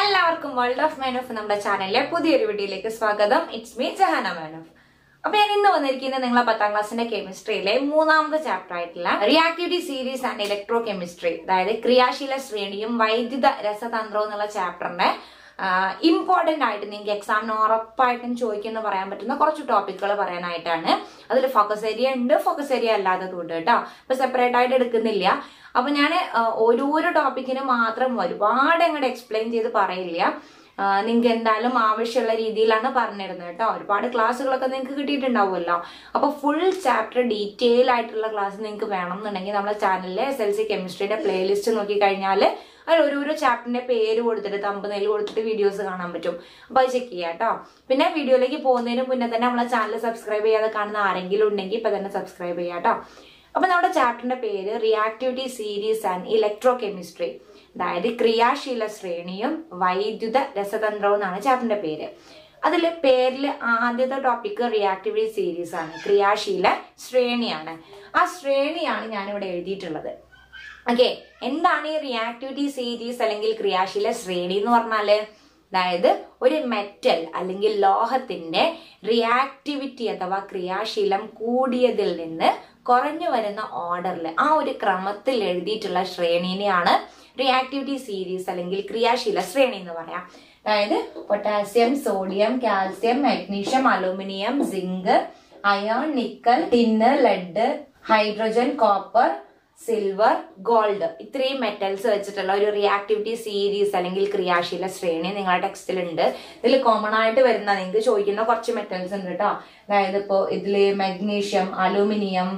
എല്ലാവർക്കും world of man of നമ്മുടെ ചാനലിലെ പുതിയൊരു വീഡിയോയിലേക്ക് സ്വാഗതം ഇറ്റ്സ് മീ ജഹാന മാൻ ഓഫ് അപ്പൊ ഞാൻ ഇന്ന് വന്നിരിക്കുന്നത് നിങ്ങളെ പത്താം ക്ലാസ്സിന്റെ കെമിസ്ട്രിയിലെ മൂന്നാമത്തെ ചാപ്റ്റർ ആയിട്ടുള്ള reactivity series and electrochemistry അതായത് ക്രിയാശീല ശ്രേണിയും വൈദ്യുത രസതന്ത്രവും എന്നുള്ള ചാപ്റ്ററിന്റെ ഇമ്പോർട്ടന്റ് ആയിട്ട് നിങ്ങൾക്ക് എക്സാമിന് ഉറപ്പായിട്ടും ചോദിക്കുന്ന പറയാൻ പറ്റുന്ന കുറച്ച് ടോപ്പിക്കുകൾ പറയാനായിട്ടാണ് അതിൽ ഫോക്കസ് ഏരിയ ഉണ്ട് ഫോക്കസ് ഏരിയ അല്ലാത്തതും ഉണ്ട് കേട്ടോ അപ്പൊ സെപ്പറേറ്റ് ആയിട്ട് എടുക്കുന്നില്ല അപ്പൊ ഞാൻ ഓരോരോ ടോപ്പിക്കിന് മാത്രം ഒരുപാട് അങ്ങോട്ട് എക്സ്പ്ലെയിൻ ചെയ്ത് പറയില്ല നിങ്ങൾക്ക് എന്തായാലും ആവശ്യമുള്ള രീതിയിലാണ് പറഞ്ഞിരുന്നത് കേട്ടോ ഒരുപാട് ക്ലാസ്സുകളൊക്കെ നിങ്ങൾക്ക് കിട്ടിയിട്ടുണ്ടാവുമല്ലോ അപ്പൊ ഫുൾ ചാപ്റ്റർ ഡീറ്റെയിൽ ആയിട്ടുള്ള ക്ലാസ് നിങ്ങൾക്ക് വേണം എന്നുണ്ടെങ്കിൽ നമ്മുടെ ചാനലിലെ എസ് എൽ സി കെമിസ്ട്രിയുടെ പ്ലേലിസ്റ്റ് നോക്കി കഴിഞ്ഞാൽ അതിൽ ഓരോരോ ചാപ്റ്ററിന്റെ പേര് കൊടുത്തിട്ട് തമ്പ് നെല്ല് കൊടുത്തിട്ട് വീഡിയോസ് കാണാൻ പറ്റും അപ്പൊ അത് ചെക്ക് ചെയ്യാം കേട്ടോ പിന്നെ വീഡിയോയിലേക്ക് പോകുന്നതിന് മുന്നേ തന്നെ നമ്മളെ ചാനൽ സബ്സ്ക്രൈബ് ചെയ്യാതെ കാണുന്ന ആരെങ്കിലും ഉണ്ടെങ്കിൽ ഇപ്പൊ തന്നെ സബ്സ്ക്രൈബ് ചെയ്യാം കേട്ടോ അപ്പൊ നമ്മുടെ ചാപ്റ്ററിന്റെ പേര് reactivity series and electrochemistry അതായത് ക്രിയാശീല ശ്രേണിയും വൈദ്യുത രസതന്ത്രവും എന്നാണ് ചാപ്റ്ററിന്റെ പേര് അതിൽ പേരിൽ ആദ്യത്തെ ടോപ്പിക് റിയാക്ടിവിറ്റി സീരീസ് ആണ് ക്രിയാശീല ശ്രേണിയാണ് ആ ശ്രേണിയാണ് ഞാനിവിടെ എഴുതിയിട്ടുള്ളത് ഓക്കെ എന്താണ് ഈ റിയാക്ടിവിറ്റി സീരീസ് അല്ലെങ്കിൽ ക്രിയാശീല ശ്രേണി എന്ന് പറഞ്ഞാല് അതായത് ഒരു മെറ്റൽ അല്ലെങ്കിൽ ലോഹത്തിന്റെ റിയാക്ടിവിറ്റി അഥവാ ക്രിയാശീലം കൂടിയതിൽ നിന്ന് കുറഞ്ഞു വരുന്ന ഓർഡറിൽ ആ ഒരു ക്രമത്തിൽ എഴുതിയിട്ടുള്ള ശ്രേണിനെയാണ് റിയാക്ടിവിറ്റി സീരീസ് അല്ലെങ്കിൽ ക്രിയാശീല ശ്രേണി എന്ന് പറയാം അതായത് potassium sodium calcium magnesium aluminium zinc iron nickel tin lead hydrogen copper silver gold metals മെറ്റൽസ് വെച്ചിട്ടുള്ള ഒരു റിയാക്ടിവിറ്റി സീരീസ് അല്ലെങ്കിൽ ക്രിയാശീല ശ്രേണി നിങ്ങളുടെ ടെക്സ്റ്റിലുണ്ട് ഇതിൽ കോമൺ ആയിട്ട് വരുന്ന നിങ്ങൾക്ക് ചോദിക്കുന്ന കുറച്ച് മെറ്റൽസ് ഉണ്ട് കേട്ടോ അതായത് ഇപ്പോ ഇതില് മഗ്നീഷ്യം അലൂമിനിയം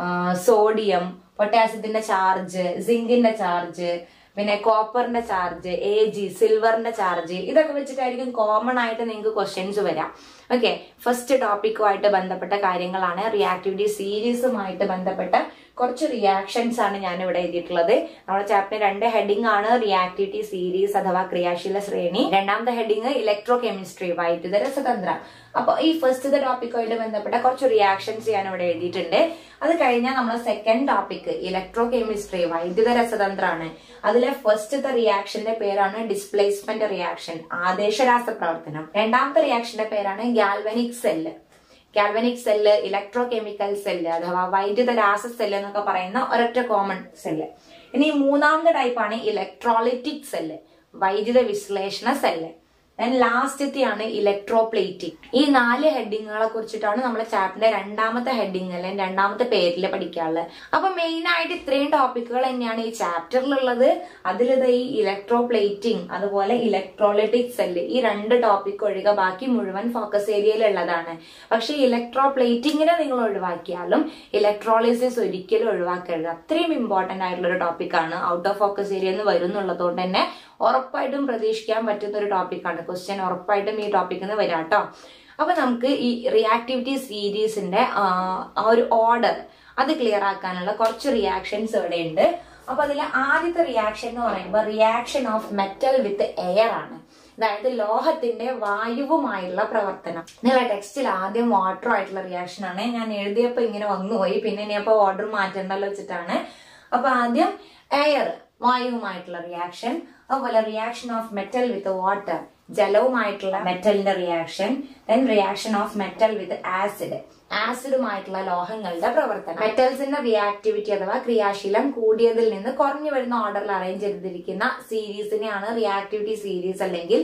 സോഡിയം പൊട്ടാസ്യത്തിന്റെ ചാർജ് സിങ്കിന്റെ ചാർജ് പിന്നെ കോപ്പറിന്റെ ചാർജ് എ ജി സിൽവറിന്റെ ചാർജ് ഇതൊക്കെ വെച്ചിട്ടായിരിക്കും കോമൺ ആയിട്ട് നിങ്ങൾക്ക് ക്വസ്റ്റ്യൻസ് വരാം ഓക്കെ ഫസ്റ്റ് ടോപ്പിക്കുമായിട്ട് ബന്ധപ്പെട്ട കാര്യങ്ങളാണ് റിയാക്ടിവിറ്റി സീരീസുമായിട്ട് ബന്ധപ്പെട്ട കുറച്ച് റിയാക്ഷൻസ് ആണ് ഞാൻ ഇവിടെ എഴുതിയിട്ടുള്ളത് നമ്മുടെ ചാപ്റ്റർ രണ്ട് ഹെഡിങ് ആണ് റിയാക്ടിവിറ്റി സീരീസ് അഥവാ ക്രിയാശീല ശ്രേണി രണ്ടാമത്തെ ഹെഡിങ് ഇലക്ട്രോ കെമിസ്ട്രി വൈദ്യുത രസതന്ത്രം അപ്പൊ ഈ ഫസ്റ്റത്തെ ടോപ്പിക്കുമായിട്ട് ബന്ധപ്പെട്ട കുറച്ച് റിയാക്ഷൻസ് ഞാൻ ഇവിടെ എഴുതിയിട്ടുണ്ട് അത് കഴിഞ്ഞാൽ നമ്മൾ സെക്കൻഡ് ടോപ്പിക് ഇലക്ട്രോ കെമിസ്ട്രി വൈദ്യുത രസതന്ത്രമാണ് അതിലെ ഫസ്റ്റത്തെ റിയാക്ഷന്റെ പേരാണ് ഡിസ്പ്ലേസ്മെന്റ് റിയാക്ഷൻ ആദേശരാസ പ്രവർത്തനം രണ്ടാമത്തെ റിയാക്ഷന്റെ പേരാണ് galvanic cell galvanic cell electrochemical cell അഥവാ വൈദ്യുത രാസ സെല്ല് എന്നൊക്കെ പറയുന്ന ഒരൊറ്റ കോമൺ സെല്ല് ഇനി മൂന്നാമത്തെ ടൈപ്പാണ് ഇലക്ട്രോളിറ്റിക് സെല്ല് വൈദ്യുത വിശ്ലേഷണ സെല്ല് ദെൻ ലാസ്റ്റത്തെയാണ് ഇലക്ട്രോപ്ലേറ്റിക് ഈ നാല് ഹെഡിങ്ങുകളെ കുറിച്ചിട്ടാണ് നമ്മുടെ ചാപ്റ്ററിന്റെ രണ്ടാമത്തെ ഹെഡിങ് അല്ലെങ്കിൽ രണ്ടാമത്തെ പേരിൽ പഠിക്കാനുള്ളത് അപ്പൊ മെയിൻ ആയിട്ട് ഇത്രയും ടോപ്പിക്കുകൾ തന്നെയാണ് ഈ ചാപ്റ്ററിലുള്ളത് അതിലിത് ഈ ഇലക്ട്രോപ്ലേറ്റിംഗ് അതുപോലെ ഇലക്ട്രോളിറ്റിക് സെല്ല് ഈ രണ്ട് ടോപ്പിക് ഒഴികെ ബാക്കി മുഴുവൻ ഫോക്കസ് ഏരിയയിലുള്ളതാണ് പക്ഷെ ഇലക്ട്രോപ്ലേറ്റിങ്ങിനെ നിങ്ങൾ ഒഴിവാക്കിയാലും ഇലക്ട്രോളിസിസ് ഒരിക്കലും ഒഴിവാക്കരുത് അത്രയും ഇമ്പോർട്ടന്റ് ആയിട്ടുള്ള ഒരു ടോപ്പിക്കാണ് ഔട്ട് ഓഫ് ഫോക്കസ് ഏരിയ എന്ന് വരുന്നുള്ളതുകൊണ്ട് തന്നെ ഉറപ്പായിട്ടും പ്രതീക്ഷിക്കാൻ പറ്റുന്ന ഒരു ടോപ്പിക്കാണ് ക്വസ്റ്റ്യൻ ഉറപ്പായിട്ടും ഈ ടോപ്പിക്കിൽ നിന്ന് വരാം കേട്ടോ അപ്പൊ നമുക്ക് ഈ റിയാക്ടിവിറ്റി സീരീസിന്റെ ആ ഒരു ഓർഡർ അത് ക്ലിയർ ആക്കാനുള്ള കുറച്ച് റിയാക്ഷൻസ് ഇവിടെ ഉണ്ട് അപ്പൊ അതിൽ ആദ്യത്തെ റിയാക്ഷൻ എന്ന് പറയുമ്പോൾ reaction of metal with air ആണ് അതായത് ലോഹത്തിന്റെ വായുവുമായുള്ള പ്രവർത്തനം നിങ്ങളുടെ ടെക്സ്റ്റിൽ ആദ്യം വാട്ടർ ആയിട്ടുള്ള റിയാക്ഷൻ ആണ് ഞാൻ എഴുതിയപ്പോ ഇങ്ങനെ വന്നുപോയി പിന്നെ ഇനിയപ്പോ ഓർഡർ മാറ്റണ്ടല്ലോ വെച്ചിട്ടാണ് അപ്പൊ ആദ്യം എയർ വായുവുമായിട്ടുള്ള റിയാക്ഷൻ അതുപോലെ reaction of metal with water ജലവുമായിട്ടുള്ള മെറ്റലിന്റെ reaction then reaction of metal with acid ആസിഡുമായിട്ടുള്ള ലോഹങ്ങളുടെ പ്രവർത്തനം മെറ്റൽസിന്റെ റിയാക്ടിവിറ്റി അഥവാ ക്രിയാശീലം കൂടിയതിൽ നിന്ന് കുറഞ്ഞു വരുന്ന ഓർഡറിൽ അറേഞ്ച് ചെയ്തിരിക്കുന്ന സീരീസിനെയാണ് റിയാക്ടിവിറ്റി സീരീസ് അല്ലെങ്കിൽ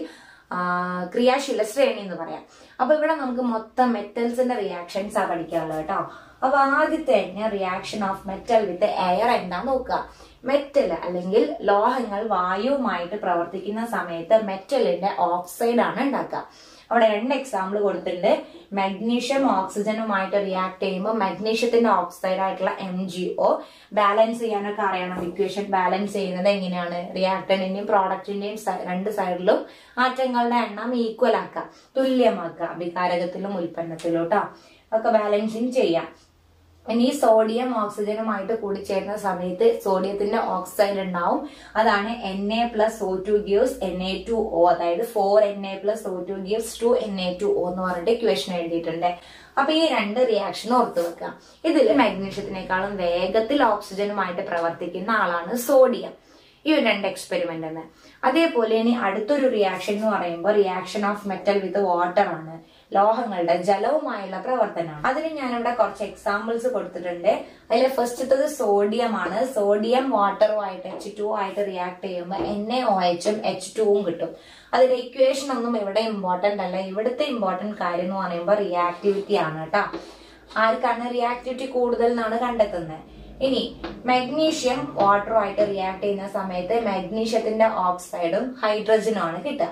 ക്രിയാശീല ശ്രേണി എന്ന് പറയാം അപ്പൊ ഇവിടെ നമുക്ക് മൊത്തം മെറ്റൽസിന്റെ റിയാക്ഷൻസ് ആ പഠിക്കാനുള്ളത് കേട്ടോ അപ്പൊ ആദ്യത്തെ തന്നെ reaction of metal with air എന്താ നോക്കുക മെറ്റൽ അല്ലെങ്കിൽ ലോഹങ്ങൾ വായുവുമായിട്ട് പ്രവർത്തിക്കുന്ന സമയത്ത് മെറ്റലിന്റെ ഓക്സൈഡ് ആണ് ഉണ്ടാക്കുക അവിടെ രണ്ട് എക്സാമ്പിൾ കൊടുത്തിട്ടുണ്ട് മഗ്നീഷ്യം ഓക്സിജനുമായിട്ട് റിയാക്ട് ചെയ്യുമ്പോൾ മഗ്നീഷ്യത്തിന്റെ ഓക്സൈഡ് ആയിട്ടുള്ള എം ജി ഒ ബാലൻസ് ചെയ്യാനൊക്കെ അറിയണം ഇക്വേഷൻ ബാലൻസ് ചെയ്യുന്നത് എങ്ങനെയാണ് റിയാക്ടന്റിന്റെയും പ്രോഡക്റ്റിന്റെയും രണ്ട് സൈഡിലും ആറ്റങ്ങളുടെ എണ്ണം ഈക്വൽ ആക്കുക തുല്യമാക്കുക വികാരകത്തിലും ഉൽപ്പന്നത്തിലും കേട്ടോ ഒക്കെ ബാലൻസിങ് ചെയ്യാം ഇനി സോഡിയം ഓക്സിജനുമായിട്ട് കൂടിച്ചേരുന്ന സമയത്ത് സോഡിയത്തിന്റെ ഓക്സൈഡ് ഉണ്ടാവും അതാണ് N A plus O two gives N A two O അതായത് four N A plus O two gives two N A two O എന്ന് പറഞ്ഞിട്ട് ഇക്വേഷൻ എഴുതിയിട്ടുണ്ട് അപ്പൊ ഈ രണ്ട് റിയാക്ഷൻ ഓർത്ത് വെക്കാം ഇതിൽ മാഗ്നീഷ്യത്തിനേക്കാളും വേഗത്തിൽ ഓക്സിജനുമായിട്ട് പ്രവർത്തിക്കുന്ന ആളാണ് സോഡിയം ഈ ഒരു രണ്ട് എക്സ്പെരിമെന്റ് എന്ന് അതേപോലെ ഇനി അടുത്തൊരു റിയാക്ഷൻ എന്ന് പറയുമ്പോൾ reaction of metal with water ആണ് ലോഹങ്ങളുടെ ജലവുമായുള്ള പ്രവർത്തനമാണ് അതിന് ഞാനിവിടെ കുറച്ച് എക്സാമ്പിൾസ് കൊടുത്തിട്ടുണ്ട് അതിൽ ഫസ്റ്റത്തത് സോഡിയം ആണ് സോഡിയം വാട്ടറുമായിട്ട് എച്ച് ടു ആയിട്ട് റിയാക്ട് ചെയ്യുമ്പോൾ എൻ എ ഒ എച്ചും എച്ച് ടുവും കിട്ടും അതിന്റെ ഇക്വേഷൻ ഒന്നും ഇവിടെ ഇമ്പോർട്ടന്റ് അല്ല ഇവിടുത്തെ ഇമ്പോർട്ടന്റ് കാര്യം എന്ന് പറയുമ്പോൾ റിയാക്ടിവിറ്റി ആണ് കേട്ടോ ആർക്കാണ് റിയാക്ടിവിറ്റി കൂടുതൽ എന്നാണ് കണ്ടെത്തുന്നത് ഇനി മാഗ്നീഷ്യം വാട്ടറുമായിട്ട് റിയാക്ട് ചെയ്യുന്ന സമയത്ത് മാഗ്നീഷ്യത്തിന്റെ ഓക്സൈഡും ഹൈഡ്രജനും ആണ് കിട്ടുക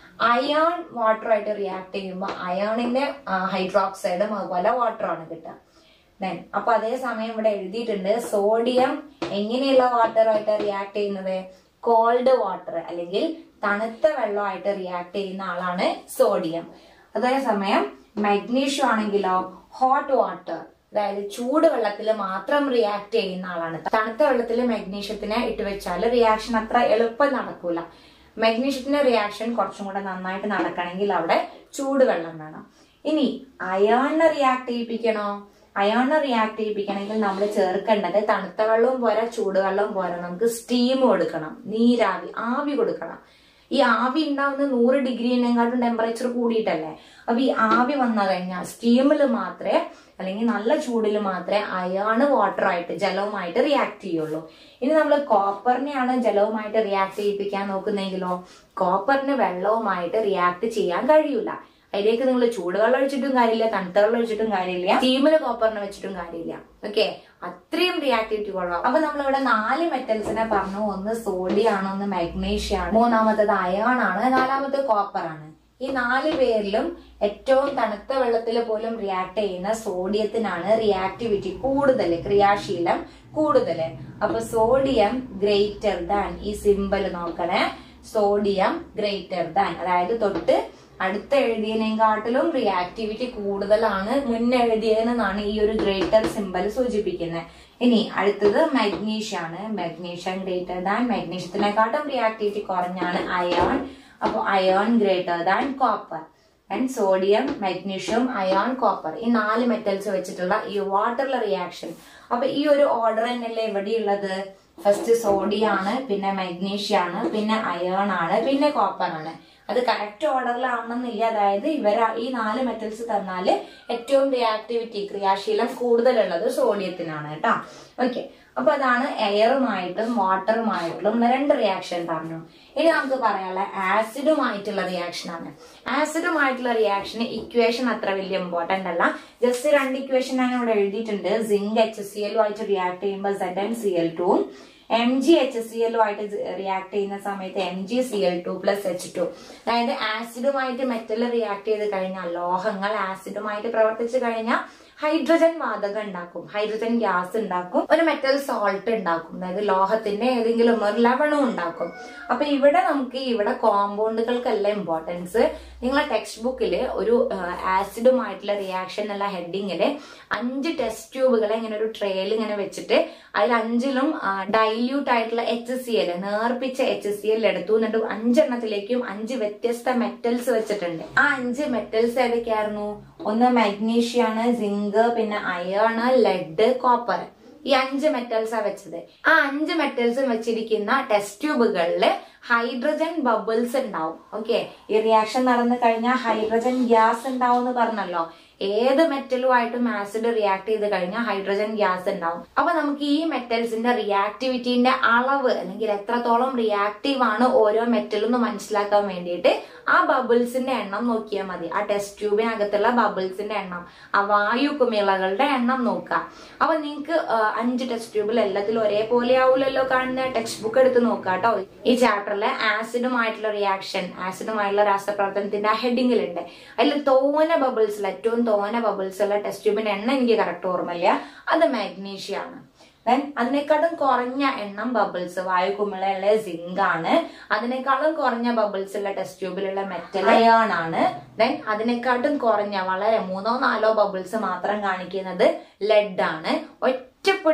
അയോൺ വാട്ടറുമായിട്ട് റിയാക്ട് ചെയ്യുമ്പോൾ അയോണിന്റെ ഹൈഡ്രോക്സൈഡും അതുപോലെ വാട്ടറാണ് കിട്ടുക ദെൻ അപ്പൊ അതേസമയം ഇവിടെ എഴുതിയിട്ടുണ്ട് സോഡിയം എങ്ങനെയുള്ള വാട്ടറുമായിട്ട് റിയാക്ട് ചെയ്യുന്നത് കോൾഡ് വാട്ടർ അല്ലെങ്കിൽ തണുത്ത വെള്ളമായിട്ട് റിയാക്ട് ചെയ്യുന്ന ആളാണ് സോഡിയം അതേസമയം മഗ്നീഷ്യം ആണെങ്കിലോ ഹോട്ട് വാട്ടർ അതായത് ചൂട് വെള്ളത്തിൽ മാത്രം റിയാക്ട് ചെയ്യുന്ന ആളാണ് തണുത്ത വെള്ളത്തിൽ മഗ്നീഷ്യത്തിനെ ഇട്ട് വെച്ചാൽ റിയാക്ഷൻ അത്ര എളുപ്പം നടക്കൂല മഗ്നീഷ്യത്തിന്റെ റിയാക്ഷൻ കുറച്ചും കൂടെ നന്നായിട്ട് നടക്കണമെങ്കിൽ അവിടെ ചൂടുവെള്ളം വേണം ഇനി അയോണിനെ റിയാക്ട് ചെയ്യിപ്പിക്കണോ അയോണിനെ റിയാക്ട് ചെയ്യിപ്പിക്കണമെങ്കിൽ നമ്മൾ ചേർക്കേണ്ടത് തണുത്ത വെള്ളവും പോരാ ചൂടുവെള്ളവും പോരാ നമുക്ക് സ്റ്റീം കൊടുക്കണം നീരാവി ആവി കൊടുക്കണം ഈ ആവി ഉണ്ടാവുന്ന നൂറ് ഡിഗ്രിനെക്കാട്ടും ടെമ്പറേച്ചർ കൂടിയിട്ടല്ലേ അപ്പൊ ഈ ആവി വന്നു കഴിഞ്ഞാൽ സ്റ്റീമിൽ മാത്രമേ അല്ലെങ്കിൽ നല്ല ചൂടിൽ മാത്രമേ അയാണ് വാട്ടറായിട്ട് ജലവുമായിട്ട് റിയാക്ട് ചെയ്യുള്ളൂ ഇനി നമ്മൾ കോപ്പറിനെയാണ് ജലവുമായിട്ട് റിയാക്ട് ചെയ്യിപ്പിക്കാൻ നോക്കുന്നെങ്കിലോ കോപ്പറിന് വെള്ളവുമായിട്ട് റിയാക്ട് ചെയ്യാൻ കഴിയൂല അതിലേക്ക് നിങ്ങൾ ചൂടുവെള്ളം ഒഴിച്ചിട്ടും കാര്യമില്ല തണുത്ത വെള്ളം ഒഴിച്ചിട്ടും കാര്യമില്ല സ്റ്റീമിൽ കോപ്പറിനെ വെച്ചിട്ടും കാര്യമില്ല ഓക്കെ അത്രയും റിയാക്ടിവിറ്റി കുറവാണ് അപ്പൊ നമ്മളിവിടെ നാല് മെറ്റൽസിനെ പറഞ്ഞു ഒന്ന് സോഡിയം ആണ് ഒന്ന് മാഗ്നീഷ്യം ആണ് മൂന്നാമത്തത് അയോൺ ആണ് നാലാമത്തെ കോപ്പർ ആണ് ഈ നാല് പേരിലും ഏറ്റവും തണുത്ത വെള്ളത്തിൽ പോലും റിയാക്ട് ചെയ്യുന്ന സോഡിയത്തിനാണ് റിയാക്ടിവിറ്റി കൂടുതൽ ക്രിയാശീലം കൂടുതൽ അപ്പൊ സോഡിയം ഗ്രേറ്റർ ദാൻ ഈ സിമ്പൽ നോക്കണേ സോഡിയം ഗ്രേറ്റർ ദാൻ അതായത് തൊട്ട് അടുത്ത എഴുതിയതിനെക്കാട്ടിലും റിയാക്ടിവിറ്റി കൂടുതലാണ് മുന്നെഴുതിയതെന്നാണ് ഈ ഒരു ഗ്രേറ്റർ സിമ്പൽ സൂചിപ്പിക്കുന്നത് ഇനി അടുത്തത് മഗ്നീഷ്യം ആണ് മഗ്നീഷ്യം ഗ്രേറ്റർ ദാൻ മഗ്നീഷ്യത്തിനെക്കാട്ടും റിയാക്ടിവിറ്റി കുറഞ്ഞാണ് അയോൺ അപ്പോൾ iron greater than copper and sodium magnesium iron copper ഈ നാല് മെറ്റൽസ് വെച്ചിട്ടുള്ള ഈ വാട്ടറിലെ റിയാക്ഷൻ അപ്പൊ ഈ ഒരു ഓർഡർ തന്നെയല്ലേ എവിടെയുള്ളത് ഫസ്റ്റ് സോഡിയം ആണ് പിന്നെ മഗ്നീഷ്യം ആണ് പിന്നെ അയോൺ ആണ് പിന്നെ കോപ്പർ ആണ് അത് കറക്റ്റ് ഓർഡറിലാവണമെന്നില്ല അതായത് ഇവർ ഈ നാല് മെറ്റൽസ് തന്നാല് ഏറ്റവും റിയാക്ടിവിറ്റി ക്രിയാശീലം കൂടുതലുള്ളത് സോഡിയത്തിനാണ് കേട്ടോ ഓക്കെ അപ്പൊ അതാണ് എയറുമായിട്ടും വാട്ടറുമായിട്ടും രണ്ട് റിയാക്ഷൻ പറഞ്ഞു ഇനി നമുക്ക് പറയാനുള്ള ആസിഡുമായിട്ടുള്ള റിയാക്ഷൻ ആണ് ആസിഡുമായിട്ടുള്ള റിയാക്ഷന് ഇക്വേഷൻ അത്ര വലിയ ഇമ്പോർട്ടന്റ് അല്ല ജസ്റ്റ് രണ്ട് ഇക്വേഷൻ ഞാൻ ഇവിടെ എഴുതിയിട്ടുണ്ട് സിങ്ക് എച്ച് സി എൽ ആയിട്ട് റിയാക്ട് ചെയ്യുമ്പോൾ സെഡ് എൻ സി എൽ ടുവും M G H C L ആയിട്ട് റിയാക്ട് ചെയ്യുന്ന സമയത്ത് M G C L two plus H two അതായത് ആസിഡുമായിട്ട് മെറ്റൽ റിയാക്ട് ചെയ്ത് കഴിഞ്ഞാൽ ലോഹങ്ങൾ ആസിഡുമായിട്ട് പ്രവർത്തിച്ചു കഴിഞ്ഞാൽ ഹൈഡ്രജൻ വാതകം ഉണ്ടാക്കും ഹൈഡ്രജൻ ഗ്യാസ് ഉണ്ടാക്കും ഒരു മെറ്റൽ സോൾട്ട് ഉണ്ടാക്കും അതായത് ലോഹത്തിന്റെ ഏതെങ്കിലും ഒരു ലവണം ഉണ്ടാക്കും അപ്പൊ ഇവിടെ നമുക്ക് ഇവിടെ കോമ്പൗണ്ടുകൾക്കല്ല ഇമ്പോർട്ടൻസ് നിങ്ങളെ ടെക്സ്റ്റ് ബുക്കിൽ ഒരു ആസിഡുമായിട്ടുള്ള റിയാക്ഷൻ എന്നുള്ള ഹെഡിങ്ങില് അഞ്ച് ടെസ്റ്റ് ട്യൂബുകളെ ഇങ്ങനെ ഒരു ട്രേയിൽ ഇങ്ങനെ വെച്ചിട്ട് അതിൽ അഞ്ചിലും ഡൈല്യൂട്ട് ആയിട്ടുള്ള എച്ച് സി എൽ നേർപ്പിച്ച എച്ച് സി എൽ എടുത്തു എന്നിട്ട് അഞ്ചെണ്ണത്തിലേക്കും അഞ്ച് വ്യത്യസ്ത മെറ്റൽസ് വെച്ചിട്ടുണ്ട് ആ അഞ്ച് മെറ്റൽസ് ഏതൊക്കെയായിരുന്നു ഒന്ന് മഗ്നീഷ്യം ആണ് സിങ്ക് പിന്നെ അയേൺ ലെഡ് കോപ്പർ ഈ അഞ്ച് മെറ്റൽസാ വെച്ചത് ആ അഞ്ച് മെറ്റൽസും വെച്ചിരിക്കുന്ന ടെസ്റ്റ് ട്യൂബുകളില് ഹൈഡ്രജൻ ബബിൾസ് ഉണ്ടാവും ഓക്കെ ഈ റിയാക്ഷൻ നടന്നു കഴിഞ്ഞാൽ ഹൈഡ്രജൻ ഗ്യാസ് ഉണ്ടാവും എന്ന് പറഞ്ഞല്ലോ ഏത് മെറ്റലുമായിട്ടും ആസിഡ് റിയാക്ട് ചെയ്ത് കഴിഞ്ഞാൽ ഹൈഡ്രജൻ ഗ്യാസ് ഉണ്ടാവും അപ്പൊ നമുക്ക് ഈ മെറ്റൽസിന്റെ റിയാക്ടിവിറ്റിന്റെ അളവ് അല്ലെങ്കിൽ എത്രത്തോളം റിയാക്റ്റീവ് ആണ് ഓരോ മെറ്റലും എന്ന് മനസ്സിലാക്കാൻ വേണ്ടിയിട്ട് ആ ബബിൾസിന്റെ എണ്ണം നോക്കിയാൽ മതി ആ ടെസ്റ്റ് ട്യൂബിനകത്തുള്ള ബബിൾസിന്റെ എണ്ണം ആ വായു കുമിളകളുടെ എണ്ണം നോക്കുക അപ്പൊ നിങ്ങൾക്ക് അഞ്ച് ടെസ്റ്റ് ട്യൂബിൽ എല്ലാത്തിലും ഒരേപോലെ ആവൂലല്ലോ കാണുന്ന ടെക്സ്റ്റ് ബുക്ക് എടുത്ത് നോക്കുക കേട്ടോ ഈ ചാപ്റ്ററിലെ ആസിഡുമായിട്ടുള്ള റിയാക്ഷൻ ആസിഡുമായിട്ടുള്ള രാസപ്രവർത്തനത്തിന്റെ ആ ഹെഡിങ്ങിലുണ്ട് അതിൽ തോന ബബിൾസിൽ ഏറ്റവും തോന ബബിൾസ് ഉള്ള ടെസ്റ്റ് ട്യൂബിന്റെ എണ്ണം എനിക്ക് കറക്റ്റ് ഓർമ്മയില്ല അത് മാഗ്നീഷ്യം ആണ് ദെൻ അതിനേക്കാളും കുറഞ്ഞ എണ്ണം ബബിൾസ് വായു കുമിളയുള്ള സിങ്ക് ആണ് അതിനേക്കാളും കുറഞ്ഞ ബബിൾസ് ഉള്ള ടെസ്റ്റ് ട്യൂബിലുള്ള മെറ്റൽ അയേൺ ആണ് ദെൻ അതിനെക്കാട്ടും കുറഞ്ഞ വളരെ മൂന്നോ നാലോ ബബിൾസ് മാത്രം കാണിക്കുന്നത് ലെഡ് ആണ് ഒറ്റപ്പൊടി ഒറ്റ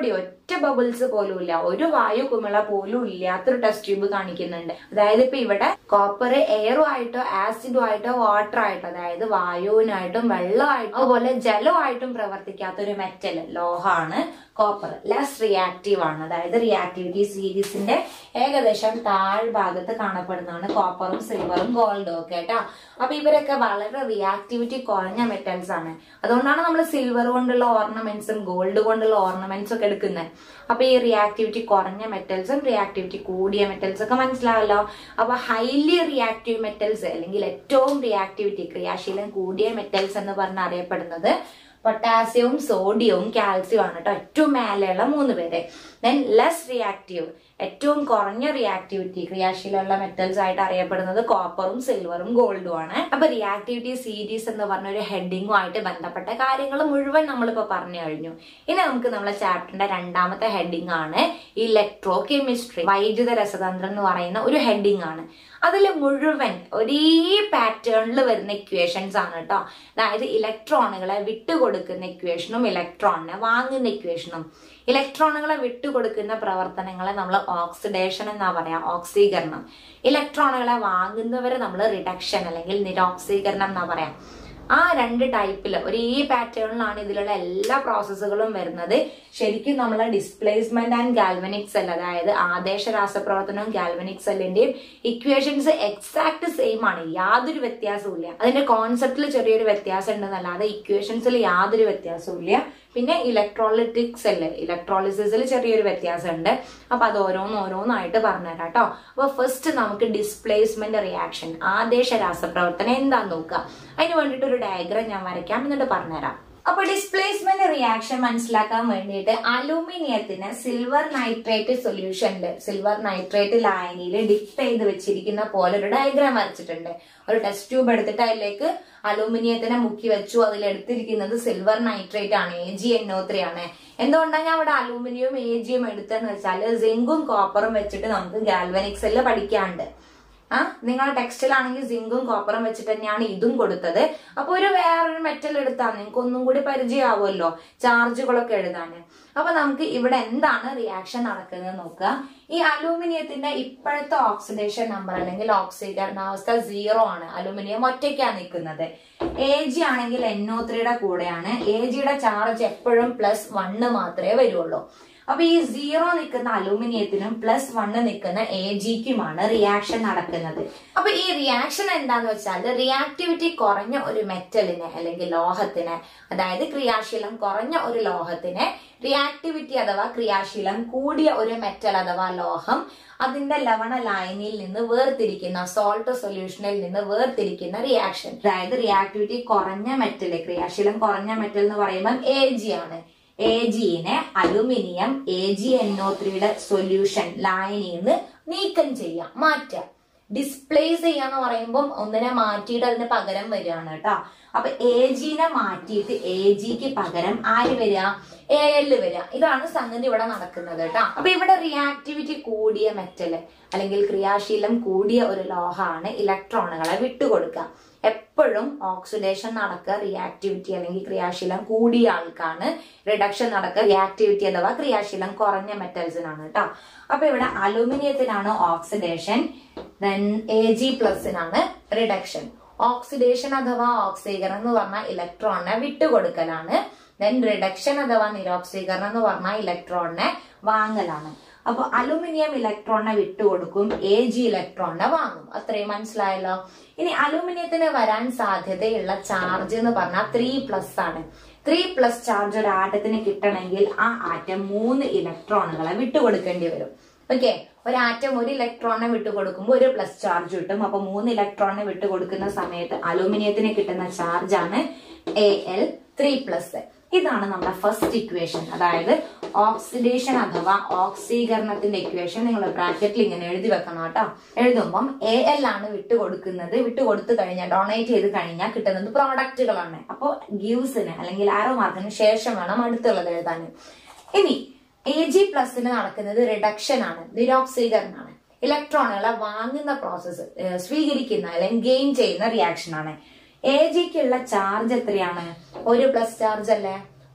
ഒറ്റ ബബിൾസ് പോലും ഇല്ല ഒരു വായു കുമിള പോലും ഇല്ലാത്തൊരു ടെസ്റ്റ് ട്യൂബ് കാണിക്കുന്നുണ്ട് അതായത് ഇപ്പൊ ഇവിടെ കോപ്പർ എയറും ആയിട്ടോ ആസിഡും ആയിട്ടോ വാട്ടർ ആയിട്ടോ അതായത് വായുവിനായിട്ടും വെള്ളമായിട്ടും അതുപോലെ ജലമായിട്ടും പ്രവർത്തിക്കാത്ത ഒരു മെറ്റൽ ലോഹാണ് കോപ്പർ ലെസ് റിയാക്റ്റീവ് ആണ് അതായത് റിയാക്ടിവിറ്റി സീരീസിന്റെ ഏകദേശം താഴ്ഭാഗത്ത് കാണപ്പെടുന്നതാണ് കോപ്പറും സിൽവറും ഗോൾഡും ഒക്കെ കേട്ടോ അപ്പൊ ഇവരൊക്കെ വളരെ റിയാക്ടിവിറ്റി കുറഞ്ഞ മെറ്റൽസ് ആണ് അതുകൊണ്ടാണ് നമ്മൾ സിൽവർ കൊണ്ടുള്ള ഓർണമെന്റ്സും ഗോൾഡ് കൊണ്ടുള്ള ഓർണമെന്റ്സ് ഒക്കെ എടുക്കുന്നത് അപ്പൊ ഈ റിയാക്ടിവിറ്റി കുറഞ്ഞ മെറ്റൽസും റിയാക്ടിവിറ്റി കൂടിയ മെറ്റൽസ് ഒക്കെ മനസ്സിലാവല്ലോ അപ്പൊ ഹൈലി റിയാക്റ്റീവ് മെറ്റൽസ് അല്ലെങ്കിൽ ഏറ്റവും റിയാക്ടിവിറ്റി ക്രിയാശീലം കൂടിയ മെറ്റൽസ് എന്ന് പറഞ്ഞ് അറിയപ്പെടുന്നത് പൊട്ടാസ്യവും സോഡിയവും കാൽസ്യവും ആണ് കേട്ടോ ഏറ്റവും മേലെയുള്ള മൂന്ന് പേര് ദെൻ ലെസ് റിയാക്റ്റീവ് ഏറ്റവും കുറഞ്ഞ റിയാക്ടിവിറ്റി ക്രിയാശീലമുള്ള മെറ്റൽസ് ആയിട്ട് അറിയപ്പെടുന്നത് കോപ്പറും സിൽവറും ഗോൾഡും ആണ് അപ്പൊ റിയാക്ടിവിറ്റി സീരീസ് എന്ന് പറഞ്ഞ ഒരു ഹെഡിങ്ങുമായിട്ട് ബന്ധപ്പെട്ട കാര്യങ്ങൾ മുഴുവൻ നമ്മളിപ്പോ പറഞ്ഞു കഴിഞ്ഞു ഇനി നമുക്ക് നമ്മളെ ചാപ്റ്ററിന്റെ രണ്ടാമത്തെ ഹെഡിങ് ആണ് ഇലക്ട്രോ കെമിസ്ട്രി വൈദ്യുത രസതന്ത്രം എന്ന് പറയുന്ന ഒരു ഹെഡിങ് ആണ് അതിൽ മുഴുവൻ ഒരേ പാറ്റേണിൽ വരുന്ന ഇക്വേഷൻസ് ആണ് കേട്ടോ അതായത് ഇലക്ട്രോണുകളെ വിട്ടുകൊടുക്കുന്ന ഇക്വേഷനും ഇലക്ട്രോണിനെ വാങ്ങുന്ന ഇക്വേഷനും ഇലക്ട്രോണുകളെ വിട്ടുകൊടുക്കുന്ന പ്രവർത്തനങ്ങളെ നമ്മൾ ഓക്സിഡേഷൻ എന്നാ പറയാ ഓക്സീകരണം ഇലക്ട്രോണുകളെ വാങ്ങുന്നവരെ നമ്മൾ റിഡക്ഷൻ അല്ലെങ്കിൽ നിരോക്സീകരണം എന്നാ പറയാം ആ രണ്ട് ടൈപ്പിൽ ഒരേ പാറ്റേണിലാണ് ഇതിലുള്ള എല്ലാ പ്രോസസ്സുകളും വരുന്നത് ശരിക്കും നമ്മൾ ഡിസ്പ്ലേസ്മെന്റ് ആൻഡ് ഗാൽവനിക് സെൽ അതായത് ആദേശ രാസപ്രവർത്തനവും ഗാൽവനിക് സെല്ലിന്റെയും ഇക്വേഷൻസ് എക്സാക്ട് സെയിം ആണ് യാതൊരു വ്യത്യാസവും ഇല്ല അതിന്റെ കോൺസെപ്റ്റിൽ ചെറിയൊരു വ്യത്യാസം ഉണ്ടെന്നല്ലാതെ ഇക്വേഷൻസിൽ യാതൊരു വ്യത്യാസവും ഇല്ല പിന്നെ ഇലക്ട്രോളിറ്റിക് സെല്ല് ഇലക്ട്രോളിസിസിൽ ചെറിയൊരു വ്യത്യാസമുണ്ട് അപ്പൊ അത് ഓരോന്ന് ഓരോന്നായിട്ട് പറഞ്ഞുതരാം കേട്ടോ അപ്പൊ ഫസ്റ്റ് നമുക്ക് ഡിസ്പ്ലേസ്മെന്റ് റിയാക്ഷൻ ആദേശ രാസപ്രവർത്തനം എന്താന്ന് നോക്കാം അതിന് വേണ്ടിയിട്ട് ഒരു ഡയഗ്രാം ഞാൻ വരയ്ക്കാം എന്നിട്ട് പറഞ്ഞുതരാം അപ്പൊ ഡിസ്പ്ലേസ്മെന്റ് റിയാക്ഷൻ മനസ്സിലാക്കാൻ വേണ്ടിയിട്ട് അലൂമിനിയത്തിന് സിൽവർ നൈട്രേറ്റ് സൊല്യൂഷനിൽ സിൽവർ നൈട്രേറ്റ് ലായനിയിൽ ഡിപ്പ് ചെയ്ത് വെച്ചിരിക്കുന്ന പോലെ ഒരു ഡയഗ്രാം വരച്ചിട്ടുണ്ട് ഒരു ടെസ്റ്റ് ട്യൂബ് എടുത്തിട്ട് അതിലേക്ക് അലൂമിനിയത്തിനെ മുക്കി വെച്ചു അതിൽ എടുത്തിരിക്കുന്നത് സിൽവർ നൈട്രേറ്റ് ആണ് A G N O three ആണ് എന്തുകൊണ്ടാണ് ഞാൻ ഇവിടെ അലൂമിനിയവും എ ജിയും എടുത്തെന്ന് വെച്ചാൽ സിങ്കും കോപ്പറും വെച്ചിട്ട് നമുക്ക് ഗാൽവനിക് സെല്ല് പഠിക്കാണ്ട് ആ നിങ്ങളുടെ ടെക്സ്റ്റിലാണെങ്കിൽ സിങ്കും കോപ്പറും വെച്ചിട്ട് തന്നെയാണ് ഇതും കൊടുത്തത് അപ്പൊ ഒരു വേറൊരു മെറ്റൽ എടുത്താൽ നിങ്ങൾക്ക് ഒന്നും കൂടി പരിചയമാവുമല്ലോ ചാർജുകളൊക്കെ എഴുതാന് അപ്പൊ നമുക്ക് ഇവിടെ എന്താണ് റിയാക്ഷൻ നടക്കുന്നത് നോക്കുക ഈ അലൂമിനിയത്തിന്റെ ഇപ്പോഴത്തെ ഓക്സിഡേഷൻ നമ്പർ അല്ലെങ്കിൽ ഓക്സീകരണാവസ്ഥ സീറോ ആണ് അലൂമിനിയം ഒറ്റയ്ക്കാണ് നിൽക്കുന്നത് എ ജി ആണെങ്കിൽ എൻഒ ത്രീയുടെ കൂടെയാണ് എ ജിയുടെ ചാർജ് എപ്പോഴും പ്ലസ് വണ്ണ് മാത്രമേ വരുള്ളൂ അപ്പൊ ഈ സീറോ നിൽക്കുന്ന അലൂമിനിയത്തിനും പ്ലസ് വണ്ണ് നിൽക്കുന്ന എ ജിക്കുമാണ് റിയാക്ഷൻ നടക്കുന്നത് അപ്പൊ ഈ റിയാക്ഷൻ എന്താന്ന് വെച്ചാൽ റിയാക്ടിവിറ്റി കുറഞ്ഞ ഒരു മെറ്റലിനെ അല്ലെങ്കിൽ ലോഹത്തിന് അതായത് ക്രിയാശീലം കുറഞ്ഞ ഒരു ലോഹത്തിന് റിയാക്ടിവിറ്റി അഥവാ ക്രിയാശീലം കൂടിയ ഒരു മെറ്റൽ അഥവാ ലോഹം അതിന്റെ ലവണ ലായനിയിൽ നിന്ന് വേർതിരിക്കുന്ന സോൾട്ട് സൊല്യൂഷനിൽ നിന്ന് വേർതിരിക്കുന്ന റിയാക്ഷൻ അതായത് റിയാക്ടിവിറ്റി കുറഞ്ഞ മെറ്റൽ ക്രിയാശീലം കുറഞ്ഞ മെറ്റൽ എന്ന് പറയുമ്പോൾ എ ജി ആണ് എ ജിനെ അലുമിനിയം എ ജി എൻഒ ത്രീയുടെ സൊല്യൂഷൻ ലായനിയിൽ നിന്ന് നീക്കം ചെയ്യാം മാറ്റാം ഡിസ്പ്ലേസ് ചെയ്യാന്ന് പറയുമ്പോൾ ഒന്നിനെ മാറ്റിയിട്ട് അതിന് പകരം വരികയാണ് കേട്ടോ അപ്പൊ എ ജിനെ മാറ്റിയിട്ട് എ ജിക്ക് പകരം ആര് വരിക എ എൽ വരിക ഇതാണ് സംഗതി ഇവിടെ നടക്കുന്നത് കേട്ടോ അപ്പൊ ഇവിടെ റിയാക്ടിവിറ്റി കൂടിയ മെറ്റല് അല്ലെങ്കിൽ ക്രിയാശീലം കൂടിയ ഒരു ലോഹമാണ് ഇലക്ട്രോണുകളെ വിട്ടുകൊടുക്കുക എപ്പോഴും ഓക്സിഡേഷൻ നടക്കുക റിയാക്ടിവിറ്റി അല്ലെങ്കിൽ ക്രിയാശീലം കൂടിയ ആൾക്കാണ് റിഡക്ഷൻ നടക്കുക റിയാക്ടിവിറ്റി അഥവാ ക്രിയാശീലം കുറഞ്ഞ മെറ്റൽസിനാണ് കേട്ടോ അപ്പൊ ഇവിടെ അലൂമിനിയത്തിനാണ് ഓക്സിഡേഷൻ ദെൻ എ ജി പ്ലസിനാണ് റിഡക്ഷൻ ഓക്സിഡേഷൻ അഥവാ ഓക്സീകരണം എന്ന് പറഞ്ഞാൽ ഇലക്ട്രോണിനെ വിട്ടുകൊടുക്കലാണ് ദെൻ റിഡക്ഷൻ അഥവാ നിരോക്സീകരണം എന്ന് പറഞ്ഞാൽ ഇലക്ട്രോണിനെ വാങ്ങലാണ് അപ്പൊ അലുമിനിയം ഇലക്ട്രോണിനെ വിട്ടുകൊടുക്കും എ ജി ഇലക്ട്രോണിനെ വാങ്ങും അത്രയും മനസ്സിലായല്ലോ ഇനി അലുമിനിയത്തിന് വരാൻ സാധ്യതയുള്ള ചാർജ് എന്ന് പറഞ്ഞാൽ ത്രീ പ്ലസ് ആണ് ത്രീ പ്ലസ് ചാർജ് ഒരു ആറ്റത്തിന് കിട്ടണമെങ്കിൽ ആ ആറ്റം മൂന്ന് ഇലക്ട്രോണുകളെ വിട്ടുകൊടുക്കേണ്ടി വരും ഓക്കെ ഒരു ആറ്റം ഒരു ഇലക്ട്രോണിനെ വിട്ടുകൊടുക്കുമ്പോൾ ഒരു പ്ലസ് ചാർജ് കിട്ടും അപ്പൊ മൂന്ന് ഇലക്ട്രോണിനെ വിട്ടുകൊടുക്കുന്ന സമയത്ത് അലൂമിനിയത്തിന് കിട്ടുന്ന ചാർജ് ആണ് എ എൽ ത്രീ പ്ലസ് ഇതാണ് നമ്മുടെ ഫസ്റ്റ് ഇക്വേഷൻ അതായത് ഓക്സിഡേഷൻ അഥവാ ഓക്സീകരണത്തിന്റെ ഇക്വേഷൻ നിങ്ങൾ ബ്രാക്കറ്റിൽ ഇങ്ങനെ എഴുതി വെക്കണം കേട്ടോ എഴുതുമ്പം എ എൽ ആണ് വിട്ടുകൊടുക്കുന്നത് വിട്ടുകൊടുത്തു കഴിഞ്ഞാൽ ഡൊണേറ്റ് ചെയ്ത് കഴിഞ്ഞാൽ കിട്ടുന്നത് പ്രോഡക്റ്റുകളാണ് അപ്പോൾ ഗീവ്സിന് അല്ലെങ്കിൽ ആരോ മാർക്കിന് ശേഷം വേണം അടുത്തുള്ളത് എഴുതാൻ ഇനി എ ജി പ്ലസിന് നടക്കുന്നത് റിഡക്ഷൻ ആണ് നിരോക്സീകരണമാണ് ഇലക്ട്രോണുകളെ വാങ്ങുന്ന പ്രോസസ്സ് സ്വീകരിക്കുന്ന അല്ലെങ്കിൽ ഗെയിൻ ചെയ്യുന്ന റിയാക്ഷൻ ആണ് എ ജിക്കുള്ള ചാർജ് എത്രയാണ് ഒരു പ്ലസ് ചാർജ് അല്ലേ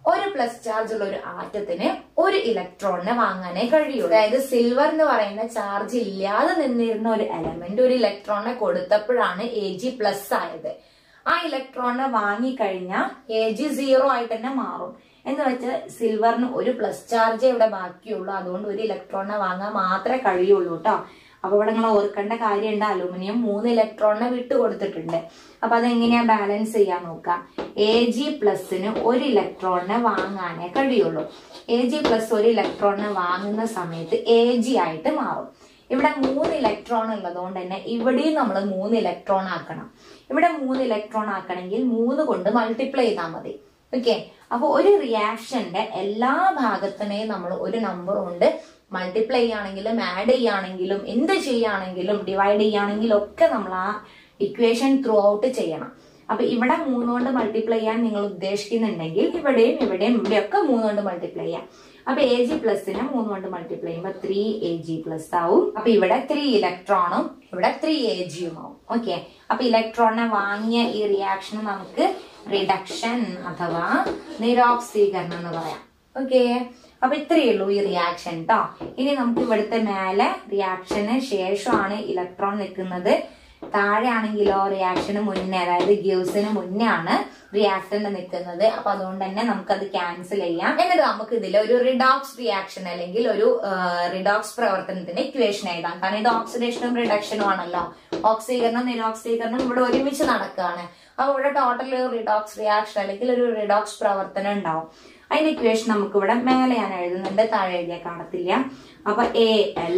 ഒരു പ്ലസ് ചാർജ് ഉള്ള ഒരു ആറ്റത്തിന് ഒരു ഇലക്ട്രോണിനെ വാങ്ങാനേ കഴിയുള്ളൂ അതായത് സിൽവർ എന്ന് പറയുന്ന ചാർജ് ഇല്ലാതെ നിന്നിരുന്ന ഒരു എലമെന്റ് ഒരു ഇലക്ട്രോണിനെ കൊടുത്തപ്പോഴാണ് എ ജി പ്ലസ് ആയത് ആ ഇലക്ട്രോണിനെ വാങ്ങിക്കഴിഞ്ഞാൽ എ ജി സീറോ ആയിട്ട് തന്നെ മാറും എന്ന് വെച്ചാൽ സിൽവറിന് ഒരു പ്ലസ് ചാർജ് ഇവിടെ ബാക്കിയുള്ളൂ അതുകൊണ്ട് ഒരു ഇലക്ട്രോണിനെ വാങ്ങാൻ മാത്രമേ കഴിയുള്ളൂ കേട്ടോ അപ്പൊ ഇവിടെ നിങ്ങൾ ഓർക്കേണ്ട കാര്യമുണ്ട് അലൂമിനിയം മൂന്ന് ഇലക്ട്രോണിനെ വിട്ടു കൊടുത്തിട്ടുണ്ട് അപ്പൊ അതെങ്ങനെയാ ബാലൻസ് ചെയ്യാൻ നോക്കാം എ ജി പ്ലസിന് ഒരു ഇലക്ട്രോണിനെ വാങ്ങാനേ കഴിയുള്ളൂ എ ജി പ്ലസ് ഒരു ഇലക്ട്രോണിനെ വാങ്ങുന്ന സമയത്ത് എ ജി ആയിട്ട് മാറും ഇവിടെ മൂന്ന് ഇലക്ട്രോൺ ഉള്ളതുകൊണ്ട് തന്നെ ഇവിടെയും നമ്മൾ മൂന്ന് ഇലക്ട്രോൺ ആക്കണം ഇവിടെ മൂന്ന് ഇലക്ട്രോൺ ആക്കണമെങ്കിൽ മൂന്ന് കൊണ്ട് മൾട്ടിപ്ലൈ ചെയ്താൽ മതി ഓക്കെ അപ്പൊ ഒരു റിയാക്ഷന്റെ എല്ലാ ഭാഗത്തിനെയും നമ്മൾ ഒരു നമ്പർ കൊണ്ട് മൾട്ടിപ്ലൈ ചെയ്യുകയാണെങ്കിലും ആഡ് ചെയ്യുകയാണെങ്കിലും എന്ത് ചെയ്യുകയാണെങ്കിലും ഡിവൈഡ് ചെയ്യുകയാണെങ്കിലും ഒക്കെ നമ്മൾ ആ ഇക്വേഷൻ ത്രൂ ഔട്ട് ചെയ്യണം അപ്പൊ ഇവിടെ മൂന്ന് കൊണ്ട് മൾട്ടിപ്ലൈ ചെയ്യാൻ നിങ്ങൾ ഉദ്ദേശിക്കുന്നുണ്ടെങ്കിൽ ഇവിടെയും ഇവിടെയും ഇവിടെയൊക്കെ മൂന്ന് കൊണ്ട് മൾട്ടിപ്ലൈ ചെയ്യാം അപ്പൊ എ ജി പ്ലസിനെ മൂന്ന് കൊണ്ട് മൾട്ടിപ്ലൈ ചെയ്യുമ്പോൾ ത്രീ എ ജി പ്ലസ് ആവും അപ്പൊ ഇവിടെ ത്രീ ഇലക്ട്രോണും ഇവിടെ ത്രീ എ ജിയും ആവും ഓക്കെ അപ്പൊ ഇലക്ട്രോണിനെ വാങ്ങിയ ഈ റിയാക്ഷന് നമുക്ക് റിഡക്ഷൻ അഥവാ നിരോക്സീകരണം എന്ന് പറയാം ഓക്കെ അപ്പൊ ഇത്രയേ ഉള്ളൂ ഈ റിയാക്ഷൻ ട്ടോ ഇനി നമുക്ക് ഇവിടുത്തെ മേലെ റിയാക്ഷന് ശേഷമാണ് ഇലക്ട്രോൺ നിൽക്കുന്നത് താഴെ ആണെങ്കിലോ റിയാക്ഷന് മുന്നേ അതായത് ഗിവ്സിന് മുന്നേ ആണ് റിയാക്ടന്റ് നിൽക്കുന്നത് അപ്പൊ അതുകൊണ്ട് തന്നെ നമുക്കത് ക്യാൻസൽ ചെയ്യാം എന്നിട്ട് നമുക്ക് ഇതിൽ ഒരു റിഡോക്സ് റിയാക്ഷൻ അല്ലെങ്കിൽ ഒരു റിഡോക്സ് പ്രവർത്തനത്തിന്റെ ഇക്വേഷൻ എഴുതാം കാരണം ഇത് ഓക്സിഡേഷനും റിഡക്ഷനും ആണല്ലോ ഓക്സീകരണം നിരോക്സീകരണം ഇവിടെ ഒരുമിച്ച് നടക്കുകയാണ് അപ്പൊ ഇവിടെ ടോട്ടൽ റിഡോക്സ് റിയാക്ഷൻ അല്ലെങ്കിൽ ഒരു റിഡോക്സ് പ്രവർത്തനം ഉണ്ടാവും അതിന്റെ ഇക്വേഷൻ നമുക്ക് ഇവിടെ മേലെ ഞാൻ എഴുതുന്നുണ്ട് താഴെ എഴുതിയാൽ കാണത്തില്ല അപ്പൊ എ എൽ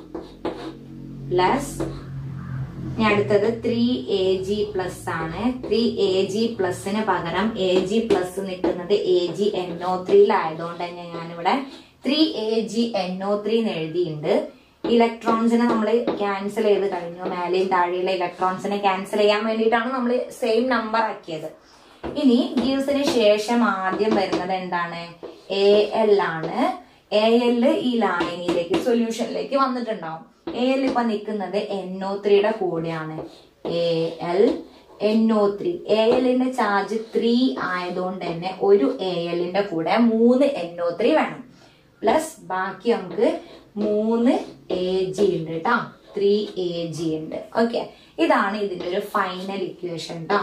പ്ലസ് ഇനി അടുത്തത് ത്രീ എ ജി പ്ലസ് ആണ് ത്രീ എ ജി പ്ലസിന് പകരം എ ജി പ്ലസ് നിൽക്കുന്നത് എ ജി എൻ ഒ ത്രീയിലായതുകൊണ്ട് തന്നെ ഞാനിവിടെ three A G N O three എന്ന് എഴുതിയിട്ടുണ്ട് ഇലക്ട്രോൺസിനെ നമ്മൾ ക്യാൻസൽ ചെയ്ത് കഴിഞ്ഞു മേലെയും താഴെയുള്ള ഇലക്ട്രോൺസിനെ ക്യാൻസൽ ചെയ്യാൻ വേണ്ടിയിട്ടാണ് നമ്മൾ സെയിം നമ്പർ ആക്കിയത് ഇനി ഗീവ്സിന് ശേഷം ആദ്യം വരുന്നത് എന്താണ് എ എൽ ആണ് എ എൽ ഈ ലായനിയിലേക്ക് സൊല്യൂഷനിലേക്ക് വന്നിട്ടുണ്ടാവും എ എൽ ഇപ്പൊ നിൽക്കുന്നത് എൻഒ ത്രീയുടെ കൂടെയാണ് A L N O three A എല്ലിന്റെ ചാർജ് ത്രീ ആയതുകൊണ്ട് തന്നെ ഒരു എ എല്ലിന്റെ കൂടെ മൂന്ന് എൻഒ ത്രീ വേണം പ്ലസ് ബാക്കി നമുക്ക് മൂന്ന് എ ജി ഉണ്ട് കേട്ടോ ത്രീ എ ജി ഉണ്ട് ഓക്കെ ഇതാണ് ഇതിന്റെ ഒരു ഫൈനൽ ഇക്വേഷൻ കേട്ടോ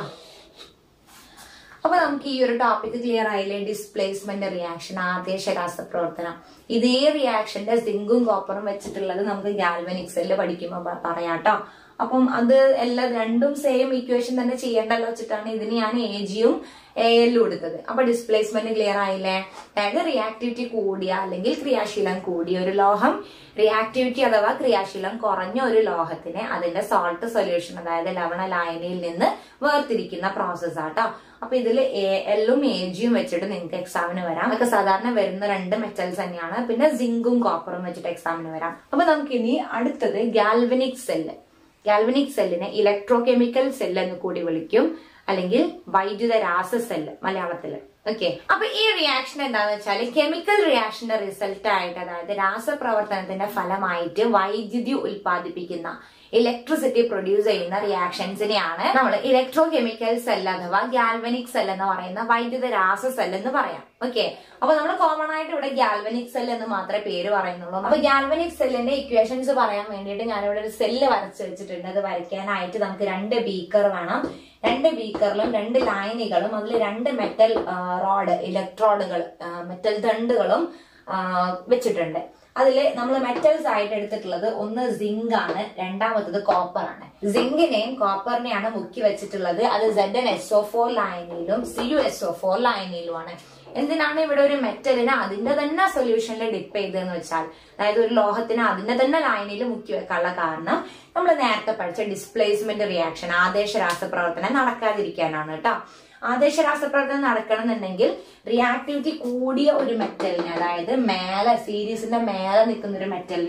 അപ്പൊ നമുക്ക് ഈ ഒരു ടോപ്പിക് ക്ലിയർ ആയില്ലേ ഡിസ്പ്ലേസ്മെന്റ് റിയാക്ഷൻ ആദേശ രാസപ്രവർത്തനം ഇതേ റിയാക്ഷന്റെ സിങ്കും കോപ്പറും വെച്ചിട്ടുള്ളത് നമുക്ക് ഗാൽവനിക് സെല്ല് പഠിക്കുമ്പോൾ പറയാട്ടോ അപ്പം അത് എല്ലാം രണ്ടും സെയിം ഇക്വേഷൻ തന്നെ ചെയ്യേണ്ടല്ലോ വെച്ചിട്ടാണ് ഇതിന് ഞാൻ എ ജിയും എ എല്ലും എടുത്തത് അപ്പൊ ഡിസ്പ്ലേസ്മെന്റ് ക്ലിയർ ആയില്ലേ അതായത് റിയാക്ടിവിറ്റി കൂടിയ അല്ലെങ്കിൽ ക്രിയാശീലം കൂടിയ ഒരു ലോഹം റിയാക്ടിവിറ്റി അഥവാ ക്രിയാശീലം കുറഞ്ഞ ഒരു ലോഹത്തിനെ അതിന്റെ സോൾട്ട് സൊല്യൂഷൻ അതായത് ലവണ ലായനിയിൽ നിന്ന് വേർതിരിക്കുന്ന പ്രോസസ് ആട്ടോ അപ്പൊ ഇതിൽ എ എല്ലും എ ജിയും വെച്ചിട്ട് നിങ്ങൾക്ക് എക്സാമിന് വരാം അതൊക്കെ സാധാരണ വരുന്ന രണ്ട് മെറ്റൽസ് തന്നെയാണ് പിന്നെ സിങ്കും കോപ്പറും വെച്ചിട്ട് എക്സാമിന് വരാം അപ്പൊ നമുക്ക് ഇനി അടുത്തത് ഗാൽവനിക് സെല്ല് ഗാൽവനിക് സെല്ലിനെ ഇലക്ട്രോ കെമിക്കൽ സെല്ല് എന്ന് കൂടി വിളിക്കും അല്ലെങ്കിൽ വൈദ്യുത രാസ സെല്ല് മലയാളത്തില് ഓക്കെ അപ്പൊ ഈ റിയാക്ഷൻ എന്താന്ന് വെച്ചാൽ കെമിക്കൽ റിയാക്ഷന്റെ റിസൾട്ട് ആയിട്ട് അതായത് രാസപ്രവർത്തനത്തിന്റെ ഫലമായിട്ട് വൈദ്യുതി ഉൽപ്പാദിപ്പിക്കുന്ന ഇലക്ട്രിസിറ്റി പ്രൊഡ്യൂസ് ചെയ്യുന്ന റിയാക്ഷൻസിനെയാണ് നമ്മൾ ഇലക്ട്രോ കെമിക്കൽ സെൽ അഥവാ ഗാൽവനിക് സെൽ എന്ന് പറയുന്ന വൈദ്യുത രാസ സെൽ എന്ന് പറയാം ഓക്കെ അപ്പൊ നമ്മൾ കോമൺ ആയിട്ട് ഇവിടെ ഗാൽവനിക് സെൽ എന്ന് മാത്രമേ പേര് പറയുന്നുള്ളൂ അപ്പൊ ഗാൽവനിക് സെല്ലിന്റെ ഇക്വേഷൻസ് പറയാൻ വേണ്ടിയിട്ട് ഞാനിവിടെ ഒരു സെല്ല് വരച്ച് വെച്ചിട്ടുണ്ട് അത് വരയ്ക്കാനായിട്ട് നമുക്ക് രണ്ട് ബീക്കർ വേണം രണ്ട് ബീക്കറിലും രണ്ട് ലൈനുകളും അതിൽ രണ്ട് മെറ്റൽ റോഡ് ഇലക്ട്രോഡുകൾ മെറ്റൽ ദണ്ടുകളും വെച്ചിട്ടുണ്ട് അതിൽ നമ്മൾ മെറ്റൽസ് ആയിട്ട് എടുത്തിട്ടുള്ളത് ഒന്ന് സിങ്ക് ആണ് രണ്ടാമത്തത് കോപ്പർ ആണ് സിങ്കിനെയും കോപ്പറിനെയാണ് മുക്കി വെച്ചിട്ടുള്ളത് അത് Z N S O four ലൈനിലും C U S O four ലൈനിലുമാണ് എന്തിനാണ് ഇവിടെ ഒരു മെറ്റലിനെ അതിന്റെ തന്നെ സൊല്യൂഷനിൽ ഡിപ്പ് ചെയ്തതെന്ന് വെച്ചാൽ അതായത് ഒരു ലോഹത്തിന് അതിന്റെ തന്നെ ലൈനിൽ മുക്കി വെക്കാനുള്ള കാരണം നമ്മൾ നേരത്തെ പഠിച്ച ഡിസ്പ്ലേസ്മെന്റ് റിയാക്ഷൻ ആദേശ രാസപ്രവർത്തനം നടക്കാതിരിക്കാനാണ് കേട്ടോ ആദേശ രാസപ്രവർത്തനം നടക്കണമെന്നുണ്ടെങ്കിൽ റിയാക്ടിവിറ്റി കൂടിയ ഒരു മെറ്റലിനെ അതായത് മേലെ സീരീസിന്റെ മേലെ നിൽക്കുന്ന ഒരു മെറ്റലിനെ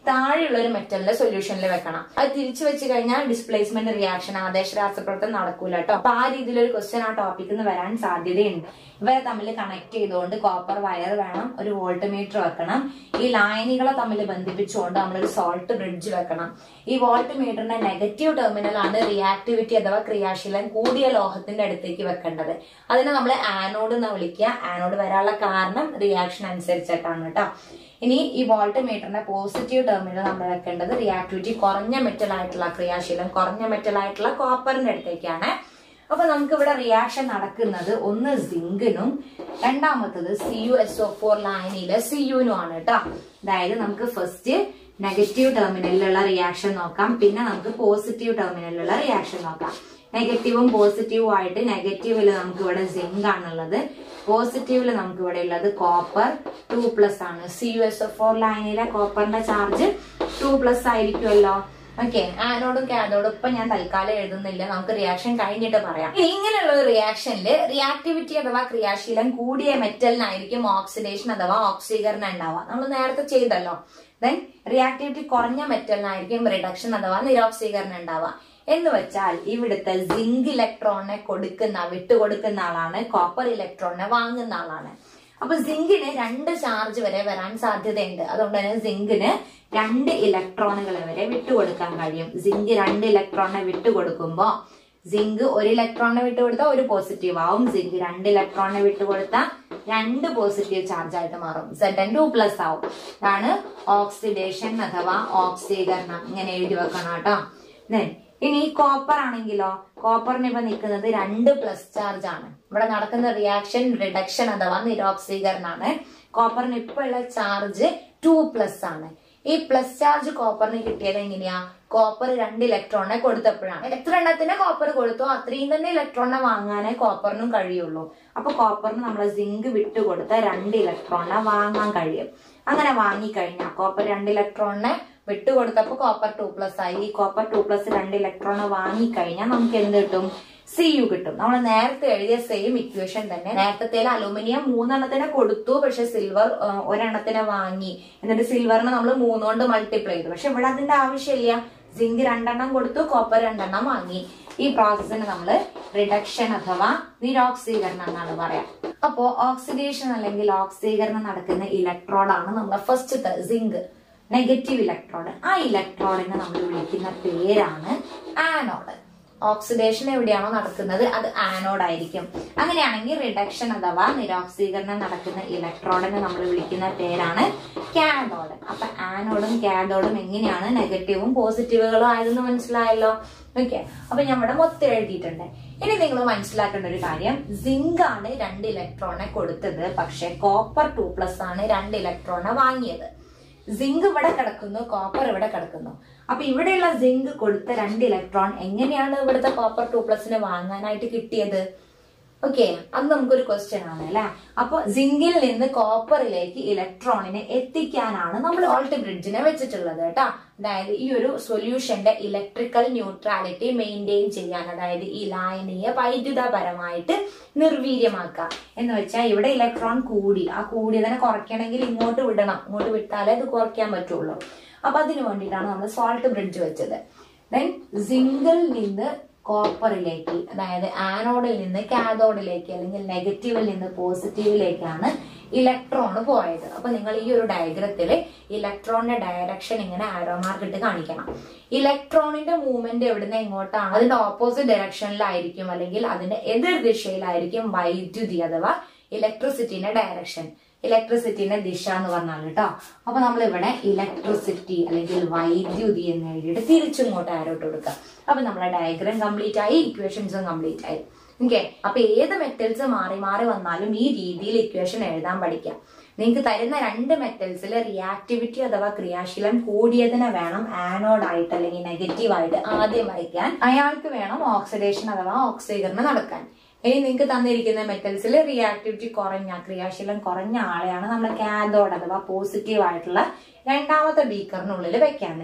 താഴെയുള്ള ഒരു മെറ്റലിന്റെ സൊല്യൂഷനിൽ വെക്കണം അത് തിരിച്ചു വെച്ച് കഴിഞ്ഞാൽ ഡിസ്പ്ലേസ്മെന്റ് റിയാക്ഷൻ ആദേശ രാസപ്രവർത്തനം നടക്കൂല കേട്ടോ അപ്പൊ ആ രീതിയിൽ ഒരു ക്വസ്റ്റ്യൻ ആ ടോപ്പിക്കിൽ നിന്ന് വരാൻ സാധ്യതയുണ്ട് ഇവരെ തമ്മിൽ കണക്ട് ചെയ്തുകൊണ്ട് കോപ്പർ വയർ വേണം ഒരു വോൾട്ട് മീറ്റർ വെക്കണം ഈ ലായനികളെ തമ്മിൽ ബന്ധിപ്പിച്ചുകൊണ്ട് നമ്മളൊരു സോൾട്ട് ബ്രിഡ്ജ് വെക്കണം ഈ വോൾട്ട് മീറ്ററിന്റെ നെഗറ്റീവ് ടെർമിനൽ ആണ് റിയാക്ടിവിറ്റി അഥവാ ക്രിയാശീലം കൂടിയ ലോഹത്തിന്റെ അടുത്തേക്ക് വെക്കേണ്ടത് അതിനെ നമ്മൾ ആനോഡ് എന്ന് വിളിക്കുക ആനോഡ് വരാനുള്ള കാരണം റിയാക്ഷൻ അനുസരിച്ചിട്ടാണ് കേട്ടോ ഇനി ഈ വോൾട്ട് മീറ്ററിന്റെ പോസിറ്റീവ് ടെർമിനൽ നമ്മൾ വെക്കേണ്ടത് റിയാക്ടിവിറ്റി കുറഞ്ഞ മെറ്റൽ ആയിട്ടുള്ള ക്രിയാശീലം കുറഞ്ഞ മെറ്റൽ ആയിട്ടുള്ള കോപ്പറിന്റെ അടുത്തേക്കാണ് അപ്പൊ നമുക്ക് ഇവിടെ റിയാക്ഷൻ നടക്കുന്നത് ഒന്ന് സിങ്കിനും രണ്ടാമത്തത് C U S O four ലൈനിലെ സി യുനും ആണ് കേട്ടോ അതായത് നമുക്ക് ഫസ്റ്റ് നെഗറ്റീവ് ടെർമിനലിലുള്ള റിയാക്ഷൻ നോക്കാം പിന്നെ നമുക്ക് പോസിറ്റീവ് ടെർമിനലിലുള്ള റിയാക്ഷൻ നോക്കാം നെഗറ്റീവും പോസിറ്റീവും ആയിട്ട് നെഗറ്റീവിൽ നമുക്ക് ഇവിടെ സിങ്ക് ആണുള്ളത് പോസിറ്റീവിൽ നമുക്ക് ഇവിടെ ഉള്ളത് കോപ്പർ ടു പ്ലസ് ആണ് സി യു എസ് ഫോർ ലൈനിലെ കോപ്പറിന്റെ ചാർജ് ടു പ്ലസ് ആയിരിക്കുമല്ലോ ഓക്കെ ആനോടും കാഥോടും ഇപ്പൊ ഞാൻ തൽക്കാലം എഴുതുന്നില്ല നമുക്ക് റിയാക്ഷൻ കഴിഞ്ഞിട്ട് പറയാം ഇനി ഇങ്ങനെയുള്ള ഒരു റിയാക്ഷനിൽ റിയാക്ടിവിറ്റി അഥവാ ക്രിയാശീലം കൂടിയ മെറ്റലിനായിരിക്കും ഓക്സിഡേഷൻ അഥവാ ഓക്സീകരണം ഉണ്ടാവുക നമ്മൾ നേരത്തെ ചെയ്തല്ലോ ദെൻ റിയാക്ടിവിറ്റി കുറഞ്ഞ മെറ്റലിനായിരിക്കും റിഡക്ഷൻ അഥവാ നിരോക്സീകരണം ഉണ്ടാവുക എന്ന് വെച്ചാൽ ഇവിടുത്തെ സിങ്ക് ഇലക്ട്രോണിനെ കൊടുക്കുന്ന വിട്ടുകൊടുക്കുന്ന ആളാണ് കോപ്പർ ഇലക്ട്രോണിനെ വാങ്ങുന്ന ആളാണ് അപ്പൊ സിങ്കിന് രണ്ട് ചാർജ് വരെ വരാൻ സാധ്യതയുണ്ട് അതുകൊണ്ട് തന്നെ സിങ്കിന് രണ്ട് ഇലക്ട്രോണുകൾ വരെ വിട്ടുകൊടുക്കാൻ കഴിയും സിങ്ക് രണ്ട് ഇലക്ട്രോണിനെ വിട്ടുകൊടുക്കുമ്പോ സിങ്ക് ഒരു ഇലക്ട്രോണിനെ വിട്ടുകൊടുത്താൽ ഒരു പോസിറ്റീവ് ആവും സിങ്ക് രണ്ട് ഇലക്ട്രോണിനെ വിട്ടുകൊടുത്താൽ രണ്ട് പോസിറ്റീവ് ചാർജ് ആയിട്ട് മാറും സെഡ് എൻ ടു പ്ലസ് ആവും ഇതാണ് ഓക്സിഡേഷൻ അഥവാ ഓക്സീകരണം ഇങ്ങനെ എഴുതി വെക്കണം കേട്ടോ Then, ഇനി കോപ്പർ ആണെങ്കിലോ കോപ്പറിന് ഇപ്പൊ നിൽക്കുന്നത് രണ്ട് പ്ലസ് ചാർജ് ആണ് ഇവിടെ നടക്കുന്ന റിയാക്ഷൻ റിഡക്ഷൻ അഥവാ നിരോക്സീകരണമാണ് കോപ്പറിന് ഇപ്പൊ ഉള്ള ചാർജ് ടു പ്ലസ് ആണ് ഈ പ്ലസ് ചാർജ് കോപ്പറിന് കിട്ടിയത് എങ്ങനെയാ കോപ്പർ രണ്ട് ഇലക്ട്രോണിനെ കൊടുത്തപ്പോഴാണ് എത്ര എണ്ണത്തിന് കോപ്പർ കൊടുത്തോ അത്രയും തന്നെ ഇലക്ട്രോണിനെ വാങ്ങാനേ കോപ്പറിനും കഴിയുള്ളൂ അപ്പൊ കോപ്പറിന് നമ്മൾ സിങ്ക് വിട്ടുകൊടുത്ത രണ്ട് ഇലക്ട്രോണിനെ വാങ്ങാൻ കഴിയും അങ്ങനെ വാങ്ങിക്കഴിഞ്ഞാൽ കോപ്പർ രണ്ട് ഇലക്ട്രോണിനെ വിട്ടുകൊടുത്തപ്പോ കോപ്പർ ടു പ്ലസ് ആയി ഈ കോപ്പർ ടു പ്ലസ് രണ്ട് ഇലക്ട്രോൺ വാങ്ങിക്കഴിഞ്ഞാൽ നമുക്ക് എന്ത് കിട്ടും സി യു കിട്ടും നമ്മൾ നേരത്തെ എഴുതിയ സെയിം ഇക്വേഷൻ തന്നെ നേരത്തെ അലൂമിനിയം മൂന്നെണ്ണത്തിനെ കൊടുത്തു പക്ഷെ സിൽവർ ഒരെണ്ണത്തിനെ വാങ്ങി എന്നിട്ട് സിൽവറിനെ നമ്മൾ മൂന്നുകൊണ്ട് മൾട്ടിപ്ലൈ ചെയ്തു പക്ഷെ ഇവിടെ അതിന്റെ ആവശ്യമില്ല സിങ്ക് രണ്ടെണ്ണം കൊടുത്തു കോപ്പർ രണ്ടെണ്ണം വാങ്ങി ഈ പ്രോസസ്സിന് നമ്മൾ റിഡക്ഷൻ അഥവാ നിരോക്സീകരണം എന്നാണ് പറയാം അപ്പോ ഓക്സിഡേഷൻ അല്ലെങ്കിൽ ഓക്സീകരണം നടക്കുന്ന ഇലക്ട്രോഡാണ് നമ്മുടെ ഫസ്റ്റത്തെ സിങ്ക് നെഗറ്റീവ് ഇലക്ട്രോഡ് ആ ഇലക്ട്രോഡിനെ നമ്മൾ വിളിക്കുന്ന പേരാണ് ആനോഡ് ഓക്സിഡേഷൻ എവിടെയാണോ നടക്കുന്നത് അത് ആനോഡ് ആയിരിക്കും അങ്ങനെയാണെങ്കിൽ റിഡക്ഷൻ അഥവാ നിരോക്സീകരണം നടക്കുന്ന ഇലക്ട്രോഡിനെ നമ്മൾ വിളിക്കുന്ന പേരാണ് കാഥോഡ് അപ്പൊ ആനോഡും കാഥോഡും എങ്ങനെയാണ് നെഗറ്റീവും പോസിറ്റീവുകളും ആയതെന്ന് മനസ്സിലായല്ലോ ഓക്കെ അപ്പൊ ഞാൻ ഇവിടെ മൊത്തം എഴുതിയിട്ടുണ്ട് ഇനി നിങ്ങൾ മനസ്സിലാക്കേണ്ട ഒരു കാര്യം സിങ്ക് ആണ് രണ്ട് ഇലക്ട്രോണിനെ കൊടുത്തത് പക്ഷെ കോപ്പർ ടു പ്ലസ് ആണ് രണ്ട് ഇലക്ട്രോണിനെ വാങ്ങിയത് സിങ്ക് ഇവിടെ കിടക്കുന്നു കോപ്പർ ഇവിടെ കിടക്കുന്നു അപ്പൊ ഇവിടെയുള്ള സിങ്ക് കൊടുത്ത രണ്ട് ഇലക്ട്രോൺ എങ്ങനെയാണ് ഇവിടുത്തെ കോപ്പർ ടു പ്ലസിന് വാങ്ങാനായിട്ട് കിട്ടിയത് ഓക്കെ അത് നമുക്കൊരു ക്വസ്റ്റ്യൻ ആണ് അല്ലെ അപ്പൊ സിങ്കിൽ നിന്ന് കോപ്പറിലേക്ക് ഇലക്ട്രോണിനെ എത്തിക്കാനാണ് നമ്മൾ ഓൾട്ട് ബ്രിഡ്ജിനെ വെച്ചിട്ടുള്ളത് കേട്ടോ അതായത് ഈ ഒരു സൊല്യൂഷന്റെ ഇലക്ട്രിക്കൽ ന്യൂട്രാലിറ്റി മെയിൻറ്റെയിൻ ചെയ്യാൻ അതായത് ഈ ലായനീയ വൈദ്യുതപരമായിട്ട് നിർവീര്യമാക്കുക എന്ന് വെച്ചാൽ ഇവിടെ ഇലക്ട്രോൺ കൂടി ആ കൂടിയതിനെ കുറയ്ക്കണമെങ്കിൽ ഇങ്ങോട്ട് വിടണം ഇങ്ങോട്ട് വിട്ടാലേ ഇത് കുറയ്ക്കാൻ പറ്റുള്ളൂ അപ്പൊ അതിനു വേണ്ടിയിട്ടാണ് നമ്മൾ സോൾട്ട് ബ്രിഡ്ജ് വെച്ചത് ദെൻ സിംഗിൾ നിന്ന് കോപ്പറിലേക്ക് അതായത് ആനോഡിൽ നിന്ന് കാഥോഡിലേക്ക് അല്ലെങ്കിൽ നെഗറ്റീവിൽ നിന്ന് പോസിറ്റീവിലേക്കാണ് ഇലക്ട്രോൺ പോയത് അപ്പൊ നിങ്ങൾ ഈ ഒരു ഡയഗ്രത്തിൽ ഇലക്ട്രോണിന്റെ ഡയറക്ഷൻ ഇങ്ങനെ ആരോ മാർക്ക് ഇട്ട് കാണിക്കണം ഇലക്ട്രോണിന്റെ മൂവ്മെന്റ് എവിടുന്ന് എങ്ങോട്ടാണ് അതിന്റെ ഓപ്പോസിറ്റ് ഡയറക്ഷനിലായിരിക്കും അല്ലെങ്കിൽ അതിന്റെ എതിർ ദിശയിലായിരിക്കും വൈദ്യുതി അഥവാ ഇലക്ട്രിസിറ്റിന്റെ ഡയറക്ഷൻ ഇലക്ട്രിസിറ്റിന്റെ ദിശ എന്ന് പറഞ്ഞാൽ കേട്ടോ അപ്പൊ നമ്മൾ ഇവിടെ ഇലക്ട്രിസിറ്റി അല്ലെങ്കിൽ വൈദ്യുതി എന്ന് എഴുതിയിട്ട് തിരിച്ചിങ്ങോട്ട് ആരോട്ട് കൊടുക്കുക അപ്പൊ നമ്മളെ ഡയഗ്രാം കംപ്ലീറ്റ് ആയി ഇക്വേഷൻസും കംപ്ലീറ്റ് ആയി ഓക്കെ അപ്പൊ ഏത് മെറ്റൽസ് മാറി മാറി വന്നാലും ഈ രീതിയിൽ ഇക്വേഷൻ എഴുതാൻ പഠിക്കാം നിങ്ങൾക്ക് തരുന്ന രണ്ട് മെറ്റൽസിൽ റിയാക്ടിവിറ്റി അഥവാ ക്രിയാശീലം കൂടിയതിനെ വേണം ആനോഡ് ആയിട്ട് അല്ലെങ്കിൽ നെഗറ്റീവ് ആയിട്ട് ആദ്യം വരയ്ക്കാൻ അയാൾക്ക് വേണം ഓക്സിഡേഷൻ അഥവാ ഓക്സീകരണം നടക്കാൻ ഇനി നിങ്ങൾക്ക് തന്നിരിക്കുന്ന മെറ്റൽസിൽ റിയാക്ടിവിറ്റി കുറഞ്ഞ ക്രിയാശീലം കുറഞ്ഞ ആളെയാണ് നമ്മൾ കാഥോഡ് അഥവാ പോസിറ്റീവ് ആയിട്ടുള്ള രണ്ടാമത്തെ ബീക്കറിനുള്ളിൽ വെക്കാണ്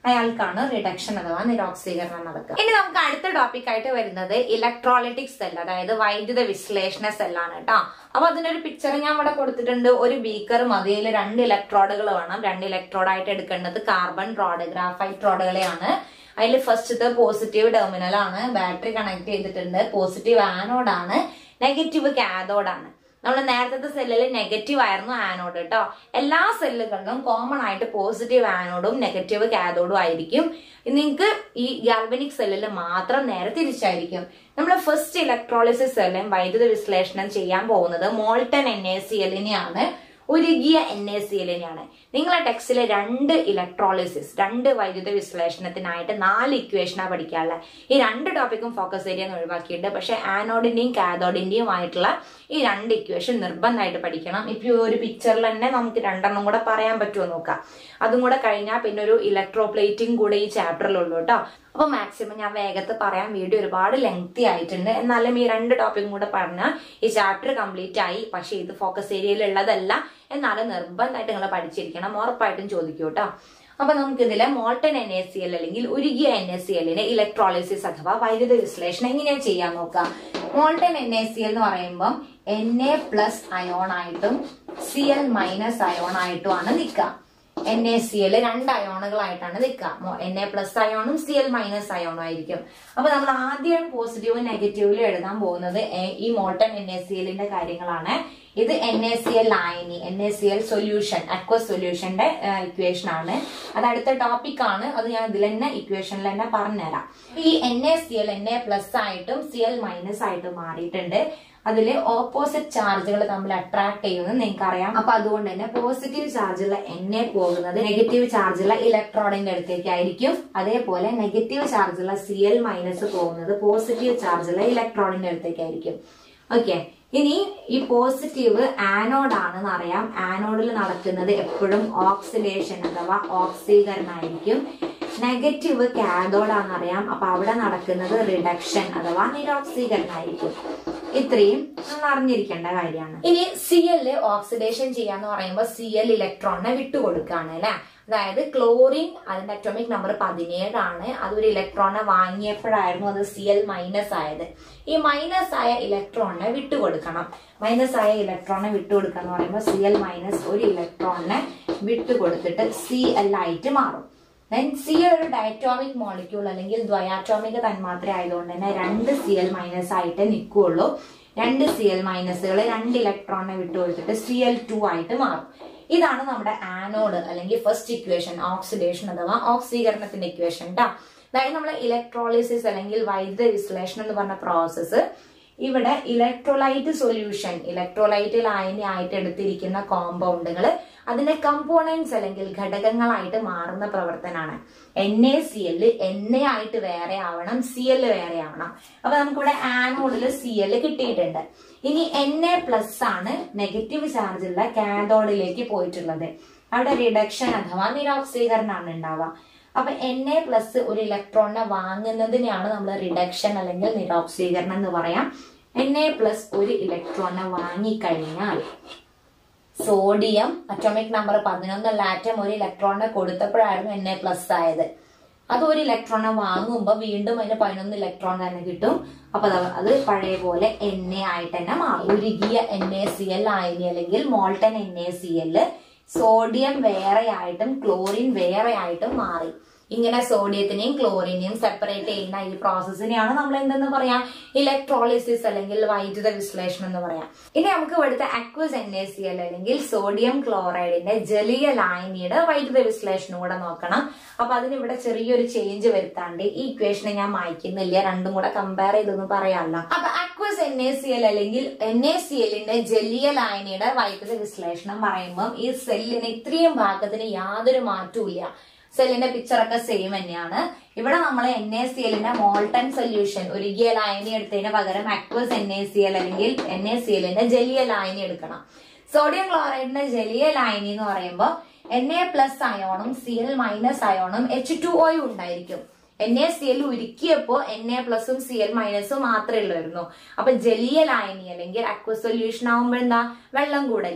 അയാൾക്കാണ് റിഡക്ഷൻ അഥവാ നിരോക്സീകരണം നടക്കുക ഇനി നമുക്ക് അടുത്ത ടോപ്പിക് ആയിട്ട് വരുന്നത് ഇലക്ട്രോളിറ്റിക് സെൽ അതായത് വൈദ്യുത വിശ്ലേഷണ സെല്ലാണ് കേട്ടോ അപ്പൊ അതിനൊരു പിക്ചർ ഞാൻ ഇവിടെ കൊടുത്തിട്ടുണ്ട് ഒരു ബീക്കർ മതിയിൽ രണ്ട് ഇലക്ട്രോഡുകൾ വേണം രണ്ട് ഇലക്ട്രോഡായിട്ട് എടുക്കേണ്ടത് കാർബൺ റോഡ് ഗ്രാഫൈറ്റ് റോഡുകളെയാണ് അതിൽ ഫസ്റ്റത്തെ പോസിറ്റീവ് ടെർമിനൽ ആണ് ബാറ്ററി കണക്ട് ചെയ്തിട്ടുണ്ട് പോസിറ്റീവ് ആനോഡ് ആണ് നെഗറ്റീവ് കാഥോഡ് ആണ് നമ്മൾ നേരത്തെ സെല്ലിൽ നെഗറ്റീവ് ആയിരുന്നു ആനോഡ് കേട്ടോ എല്ലാ സെല്ലുകളിലും കോമൺ ആയിട്ട് പോസിറ്റീവ് ആനോഡും നെഗറ്റീവ് കാഥോഡും ആയിരിക്കും നിങ്ങൾക്ക് ഈ ഗാൽവനിക് സെല്ലിൽ മാത്രം നേരെ തിരിച്ചായിരിക്കും നമ്മൾ ഫസ്റ്റ് ഇലക്ട്രോളിസിസ് സെല്ലും വൈദ്യുത വിശ്ലേഷണം ചെയ്യാൻ പോകുന്നത് മോൾട്ടൺ എൻ എ സി എല്ലിനെയാണ് ഉരുകിയ എൻ എ സി എല്ലിനെയാണ് നിങ്ങളെ ടെക്സ്റ്റിൽ രണ്ട് ഇലക്ട്രോളിസിസ് രണ്ട് വൈദ്യുത വിശ്ലേഷണത്തിനായിട്ട് നാല് ഇക്വേഷനാണ് പഠിക്കാനുള്ളത് ഈ രണ്ട് ടോപ്പിക്കും ഫോക്കസ് ഏരിയ ഒഴിവാക്കിയിട്ടുണ്ട് പക്ഷെ ആനോഡിന്റെയും കാഥോഡിന്റെയും ആയിട്ടുള്ള ഈ രണ്ട് ഇക്വേഷൻ നിർബന്ധമായിട്ട് പഠിക്കണം ഇപ്പൊ ഈ ഒരു പിക്ചറിൽ തന്നെ നമുക്ക് രണ്ടെണ്ണം കൂടെ പറയാൻ പറ്റുമോ നോക്കാം അതും കൂടെ കഴിഞ്ഞാൽ പിന്നെ ഒരു ഇലക്ട്രോ പ്ലേറ്റിംഗ് കൂടെ ഈ ചാപ്റ്ററിലുള്ളൂ കേട്ടോ അപ്പൊ മാക്സിമം ഞാൻ വേഗത്ത് പറയാൻ വീഡിയോ ഒരുപാട് ലെങ്തി ആയിട്ടുണ്ട് എന്നാലും ഈ രണ്ട് ടോപ്പിക്കും കൂടെ പറഞ്ഞാൽ ഈ ചാപ്റ്റർ കംപ്ലീറ്റ് ആയി പക്ഷെ ഇത് ഫോക്കസ് ഏരിയയിൽ ഉള്ളതല്ല എന്നാലും നിർബന്ധമായിട്ട് നിങ്ങൾ പഠിച്ചിരിക്കണം ഉറപ്പായിട്ടും ചോദിക്കൂ കേട്ടോ അപ്പൊ നമുക്ക് ഇതിലെ molten N A C L അല്ലെങ്കിൽ ഉരുകിയ എൻ എ സി എല്ലിന്റെ ഇലക്ട്രോളിസിസ് അഥവാ വൈദ്യുത വിശ്ലേഷണം എങ്ങനെയാ ചെയ്യാൻ നോക്കാം molten N A C L എന്ന് പറയുമ്പോൾ എൻ എ പ്ലസ് അയോൺ ആയിട്ടും സി എൽ മൈനസ് അയോൺ ആയിട്ടും ആണ് നിൽക്കുക എൻ എ സി എൽ രണ്ട് അയോണുകളായിട്ടാണ് നിൽക്കുക എൻ എ പ്ലസ് അയോണും സി എൽ മൈനസ് അയോണും ആയിരിക്കും അപ്പൊ നമ്മൾ ആദ്യം പോസിറ്റീവും നെഗറ്റീവിലും എഴുതാൻ പോകുന്നത് എ- ഈ മോൾട്ടൺ എൻ എ സി എല്ലിന്റെ കാര്യങ്ങളാണ് ഇത് എൻ എ സി എൽ ലായനി N A C L solution aqueous സൊല്യൂഷന്റെ ഇക്വേഷൻ ആണ് അത് അടുത്ത ടോപ്പിക് ആണ് അത് ഞാൻ ഇതിൽ തന്നെ ഇക്വേഷനിൽ തന്നെ പറഞ്ഞുതരാം ഈ N A C L N A plus ആയിട്ടും സി എൽ മൈനസ് ആയിട്ടും മാറിയിട്ടുണ്ട് അതില് ഓപ്പോസിറ്റ് ചാർജുകൾ തമ്മിൽ അട്രാക്ട് ചെയ്യുന്നത് നിങ്ങൾക്ക് അറിയാം അപ്പൊ അതുകൊണ്ട് തന്നെ പോസിറ്റീവ് ചാർജുള്ള എൻ എ പോകുന്നത് നെഗറ്റീവ് ചാർജുള്ള ഇലക്ട്രോണിന്റെ അടുത്തേക്കായിരിക്കും അതേപോലെ നെഗറ്റീവ് ചാർജുള്ള സി എൽ മൈനസ് പോകുന്നത് പോസിറ്റീവ് ചാർജുള്ള ഇലക്ട്രോണിന്റെ അടുത്തേക്കായിരിക്കും ഓക്കെ ഇനി ഈ പോസിറ്റീവ് ആനോഡ് ആണെന്ന് അറിയാം ആനോഡിൽ നടക്കുന്നത് എപ്പോഴും ഓക്സിഡേഷൻ അഥവാ ഓക്സീകരണമായിരിക്കും നെഗറ്റീവ് കാഥോഡ് ആണെന്നറിയാം അപ്പൊ അവിടെ നടക്കുന്നത് റിഡക്ഷൻ അഥവാ നിരോക്സീകരണമായിരിക്കും ഇത്രയും നമ്മൾ അറിഞ്ഞിരിക്കേണ്ട കാര്യമാണ് ഇനി സി എൽ ഓക്സിഡേഷൻ ചെയ്യാന്ന് പറയുമ്പോൾ സി എൽ ഇലക്ട്രോണിനെ വിട്ടുകൊടുക്കുകയാണ് അല്ലെ അതായത് ക്ലോറിൻ അതിന്റെ അറ്റോമിക് നമ്പർ പതിനേഴാണ് അതൊരു ഇലക്ട്രോണിനെ വാങ്ങിയപ്പോഴായിരുന്നു അത് സി എൽ മൈനസ് ആയത് ഈ മൈനസ് ആയ ഇലക്ട്രോണിനെ വിട്ടുകൊടുക്കണം മൈനസ് ആയ ഇലക്ട്രോണിനെ വിട്ടുകൊടുക്കുക എന്ന് പറയുമ്പോൾ സി എൽ മൈനസ് ഒരു ഇലക്ട്രോണിനെ വിട്ടുകൊടുത്തിട്ട് സി എൽ ആയിട്ട് മാറും ദെൻ സി എൽ ഒരു ഡയറ്റോമിക് മോളിക്യൂൾ അല്ലെങ്കിൽ ദ്വയാറ്റോമിക തന്മാത്ര ആയതുകൊണ്ട് തന്നെ രണ്ട് സി എൽ മൈനസ് ആയിട്ട് നിൽക്കുകയുള്ളൂ രണ്ട് സി എൽ മൈനസുകൾ രണ്ട് ഇലക്ട്രോണിനെ വിട്ടുകൊടുത്തിട്ട് സി എൽ ടു ആയിട്ട് മാറും ഇതാണ് നമ്മുടെ ആനോഡ് അല്ലെങ്കിൽ ഫസ്റ്റ് ഇക്വേഷൻ ഓക്സിഡേഷൻ അഥവാ ഓക്സീകരണത്തിന്റെ ഇക്വേഷൻ ട്ടാ അതായത് നമ്മൾ ഇലക്ട്രോളിസിസ് അല്ലെങ്കിൽ വൈദ്യുത വിശ്ലേഷണം എന്ന് പറഞ്ഞ പ്രോസസ്സ് ഇവിടെ ഇലക്ട്രോലൈറ്റ് സൊല്യൂഷൻ ഇലക്ട്രോലൈറ്റ് ലായനി ആയിട്ട് എടുത്തിരിക്കുന്ന കോമ്പൗണ്ടുകൾ അതിന്റെ കമ്പോണൻസ് അല്ലെങ്കിൽ ഘടകങ്ങളായിട്ട് മാറുന്ന പ്രവർത്തനമാണ് N A C L N A ആയിട്ട് വേറെ ആവണം സി എൽ വേറെ ആവണം അപ്പൊ നമുക്കിവിടെ ആനോഡിൽ സി എൽ കിട്ടിയിട്ടുണ്ട് ഇനി എൻ എ പ്ലസ് ആണ് നെഗറ്റീവ് ചാർജുള്ള കാഥോഡിലേക്ക് പോയിട്ടുള്ളത് അവിടെ റിഡക്ഷൻ അഥവാ നിരോക്സീകരണമാണ് ഉണ്ടാവുക അപ്പൊ എൻ എ പ്ലസ് ഒരു ഇലക്ട്രോണിനെ വാങ്ങുന്നതിനെയാണ് നമ്മൾ റിഡക്ഷൻ അല്ലെങ്കിൽ നിരോക്സീകരണം എന്ന് പറയാം എൻ എ പ്ലസ് ഒരു ഇലക്ട്രോണിനെ വാങ്ങിക്കഴിഞ്ഞാൽ സോഡിയം അറ്റോമിക് നമ്പർ പതിനൊന്നുള്ള ആറ്റം ഒരു ഇലക്ട്രോണിനെ കൊടുത്തപ്പോഴായിരുന്നു എൻ എ പ്ലസ് ആയത് അത് ഒരു ഇലക്ട്രോണിനെ വാങ്ങുമ്പോൾ വീണ്ടും അതിന് പതിനൊന്ന് ഇലക്ട്രോൺ തന്നെ കിട്ടും അപ്പൊ അത് അത് പഴയ പോലെ എൻ എ ആയിട്ട് തന്നെ മാറും ഉരുകിയ എൻ എ സി എൽ ആയിനി അല്ലെങ്കിൽ molten N A C L sodium വേറെ ആയിട്ടും ക്ലോറിൻ വേറെ ആയിട്ടും മാറി ഇങ്ങനെ സോഡിയത്തിനെയും ക്ലോറിനെയും സെപ്പറേറ്റ് ചെയ്യുന്ന ഈ പ്രോസസ്സിനെയാണ് നമ്മൾ എന്തെന്ന് പറയാം ഇലക്ട്രോളിസിസ് അല്ലെങ്കിൽ വൈദ്യുത വിശ്ലേഷണം എന്ന് പറയാം ഇനി നമുക്ക് ഇവിടുത്തെ aqueous N A C L അല്ലെങ്കിൽ സോഡിയം ക്ലോറൈഡിന്റെ ജലീയ ലായനിയുടെ വൈദ്യുത വിശ്ലേഷണം കൂടെ നോക്കണം അപ്പൊ അതിന് ഇവിടെ ചെറിയൊരു ചേഞ്ച് വരുത്താണ്ട് ഈ ഇക്വേഷനെ ഞാൻ മായ്ക്കുന്നില്ല രണ്ടും കൂടെ കമ്പയർ ചെയ്തൊന്നും പറയാമല്ലോ അപ്പൊ aqueous N A C L അല്ലെങ്കിൽ എൻ എ സി എല്ലിന്റെ ജലീയ ലായനിയുടെ വൈദ്യുത വിശ്ലേഷണം പറയുമ്പോൾ ഈ സെല്ലിന് ഇത്രയും ഭാഗത്തിന് യാതൊരു മാറ്റവും ഇല്ല സെല്ലിന്റെ പിക്ചറൊക്കെ സെയിം തന്നെയാണ് ഇവിടെ നമ്മൾ എൻ എ സി എല്ലിന്റെ മോൾട്ടൺ സൊല്യൂഷൻ ഉരുകിയ ലായനി എടുത്തതിന് പകരം aqueous N A C L അല്ലെങ്കിൽ എൻ എ സി എല്ലിന്റെ ജലീയ ലായനി എടുക്കണം സോഡിയം ക്ലോറൈഡിന്റെ ജലീയ ലായനി എന്ന് പറയുമ്പോൾ എൻ എ പ്ലസ് അയോണും സി എൽ മൈനസ് അയോണും എച്ച് ടു ഒയും ഉണ്ടായിരിക്കും എൻ എ സി എൽ ഉരുക്കിയപ്പോ എൻ എ പ്ലസും സി എൽ മൈനസും മാത്രമേ ഉള്ളായിരുന്നു അപ്പൊ ജലീയ ലായനി അല്ലെങ്കിൽ അക്വ സൊല്യൂഷൻ ആകുമ്പോൾ എന്താ വെള്ളം കൂടല്ലേ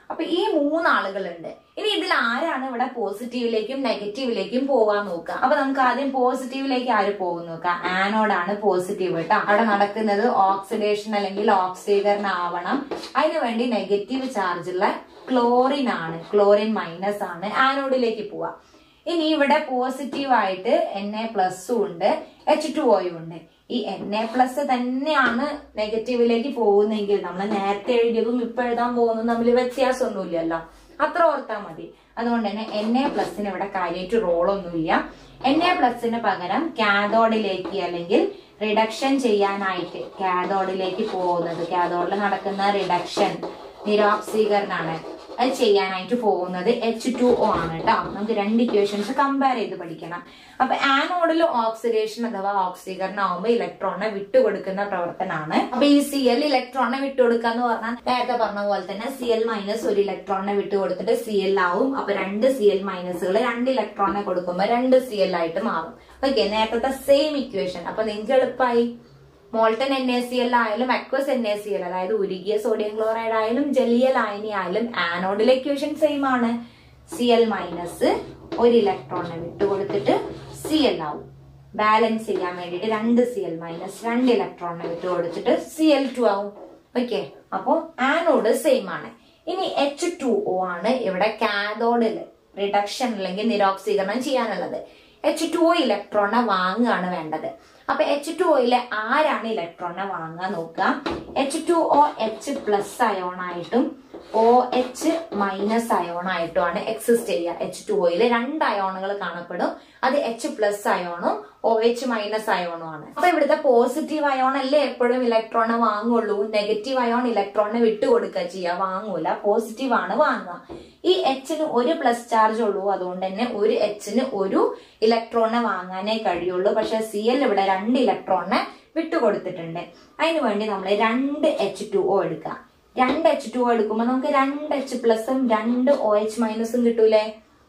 അപ്പൊ ഈ മൂന്നാളുകളുണ്ട് ഇനി ഇതിൽ ആരാണ് ഇവിടെ പോസിറ്റീവിലേക്കും നെഗറ്റീവിലേക്കും പോകാൻ നോക്കുക അപ്പൊ നമുക്ക് ആദ്യം പോസിറ്റീവിലേക്ക് ആര് പോകും നോക്കാം ആനോഡാണ് പോസിറ്റീവ് കേട്ടോ അവിടെ നടക്കുന്നത് ഓക്സിഡേഷൻ അല്ലെങ്കിൽ ഓക്സീകരണം ആവണം അതിനു വേണ്ടി നെഗറ്റീവ് ചാർജുള്ള ക്ലോറിൻ ആണ് ക്ലോറിൻ മൈനസ് ആണ് ആനോഡിലേക്ക് പോവാ ഇനി ഇവിടെ പോസിറ്റീവ് ആയിട്ട് എൻ എ പ്ലസും ഉണ്ട് എച്ച് ടു ഒയും ഉണ്ട് ഈ എൻ എ പ്ലസ് തന്നെയാണ് നെഗറ്റീവിലേക്ക് പോകുന്നെങ്കിൽ നമ്മൾ നേരത്തെ എഴുതിയതും ഇപ്പൊ എഴുതാൻ പോകുന്നതും തമ്മിൽ വ്യത്യാസമൊന്നുമില്ലല്ലോ അത്ര ഓർത്താൽ മതി അതുകൊണ്ട് തന്നെ എൻ എ പ്ലസിന് ഇവിടെ കാര്യമായിട്ട് റോളൊന്നുമില്ല എൻ എ പ്ലസിന് പകരം കാതോഡിലേക്ക് അല്ലെങ്കിൽ റിഡക്ഷൻ ചെയ്യാനായിട്ട് കാതോഡിലേക്ക് പോകുന്നത് കാതോഡിൽ നടക്കുന്ന റിഡക്ഷൻ നിരോക്സീകരണമാണ് അത് ചെയ്യാനായിട്ട് പോകുന്നത് എച്ച് ടു ഒ ആണ് കേട്ടോ നമുക്ക് രണ്ട് ഇക്വേഷൻസ് കമ്പയർ ചെയ്ത് പഠിക്കണം അപ്പൊ ആനോഡിൽ ഓക്സിഡേഷൻ അഥവാ ഓക്സീകരണം ആവുമ്പോൾ ഇലക്ട്രോണിനെ വിട്ടുകൊടുക്കുന്ന പ്രവർത്തനമാണ് അപ്പൊ ഈ സി എൽ ഇലക്ട്രോണിനെ വിട്ടുകൊടുക്കുക എന്ന് പറഞ്ഞാൽ നേരത്തെ പറഞ്ഞ പോലെ തന്നെ സി എൽ മൈനസ് ഒരു ഇലക്ട്രോണിനെ വിട്ടുകൊടുത്തിട്ട് സി എൽ ആവും അപ്പൊ രണ്ട് സി എൽ മൈനസുകൾ രണ്ട് ഇലക്ട്രോണിനെ കൊടുക്കുമ്പോൾ രണ്ട് സി എൽ ആയിട്ട് മാറും ഓക്കെ നേരത്തെ സെയിം ഇക്വേഷൻ അപ്പൊ നിങ്ങൾക്ക് എളുപ്പമായി molten N A C L ആയാലും aqueous N A C L അതായത് ഉരുകിയ സോഡിയം ക്ലോറൈഡ് ആയാലും ജലീയ ലായനി ആയാലും ആനോഡിലെ ഇക്വേഷൻ സെയിം ആണ് സി എൽ മൈനസ് ഒരു ഇലക്ട്രോണിനെ വിട്ടുകൊടുത്തിട്ട് സി എൽ ആവും ബാലൻസ് ചെയ്യാൻ വേണ്ടിയിട്ട് രണ്ട് സി എൽ മൈനസ് രണ്ട് ഇലക്ട്രോണിനെ വിട്ടുകൊടുത്തിട്ട് സി എൽ ടു ആവും ഓക്കെ അപ്പോ ആനോഡ് സെയിം ആണ് ഇനി എച്ച് ടു ഒ ആണ് ഇവിടെ കാതോഡിൽ റിഡക്ഷൻ അല്ലെങ്കിൽ നിരോക്സീകരണം ചെയ്യാനുള്ളത് എച്ച് ടു ഒ ഇലക്ട്രോണിനെ വാങ്ങുകയാണ് വേണ്ടത് അപ്പൊ എച്ച് ടു ഒയിലെ ആരാണ് ഇലക്ട്രോണിനെ വാങ്ങാൻ നോക്കുക H two O H plus ion ആയിട്ടും ഒ എച്ച് മൈനസ് അയോൺ ആയിട്ടുമാണ് എക്സിസ്റ്റ് ചെയ്യുക എച്ച് ടു ഒയിൽ രണ്ട് അയോണുകൾ കാണപ്പെടും അത് എച്ച് പ്ലസ് അയോണും ഒ എച്ച് മൈനസ് അയോണും ആണ് അപ്പൊ ഇവിടുത്തെ പോസിറ്റീവ് അയോൺ അല്ലേ എപ്പോഴും ഇലക്ട്രോണിനെ വാങ്ങുള്ളൂ നെഗറ്റീവ് അയോൺ ഇലക്ട്രോണിനെ വിട്ടുകൊടുക്കുക ചെയ്യുക വാങ്ങൂല പോസിറ്റീവ് ആണ് വാങ്ങുക ഈ എച്ചിന് ഒരു പ്ലസ് ചാർജ് ഉള്ളൂ അതുകൊണ്ട് തന്നെ ഒരു എച്ചിന് ഒരു ഇലക്ട്രോണിനെ വാങ്ങാനേ കഴിയുള്ളൂ പക്ഷെ സി എൽ ഇവിടെ രണ്ട് ഇലക്ട്രോണിനെ വിട്ടുകൊടുത്തിട്ടുണ്ട് അതിനു വേണ്ടി നമ്മൾ രണ്ട് എച്ച് ടു ഒ എടുക്കുക രണ്ട് എച്ച് ടു ഒ എടുക്കുമ്പോൾ നമുക്ക് രണ്ട് എച്ച് പ്ലസും രണ്ട് ഒ എച്ച് മൈനസും കിട്ടൂലേ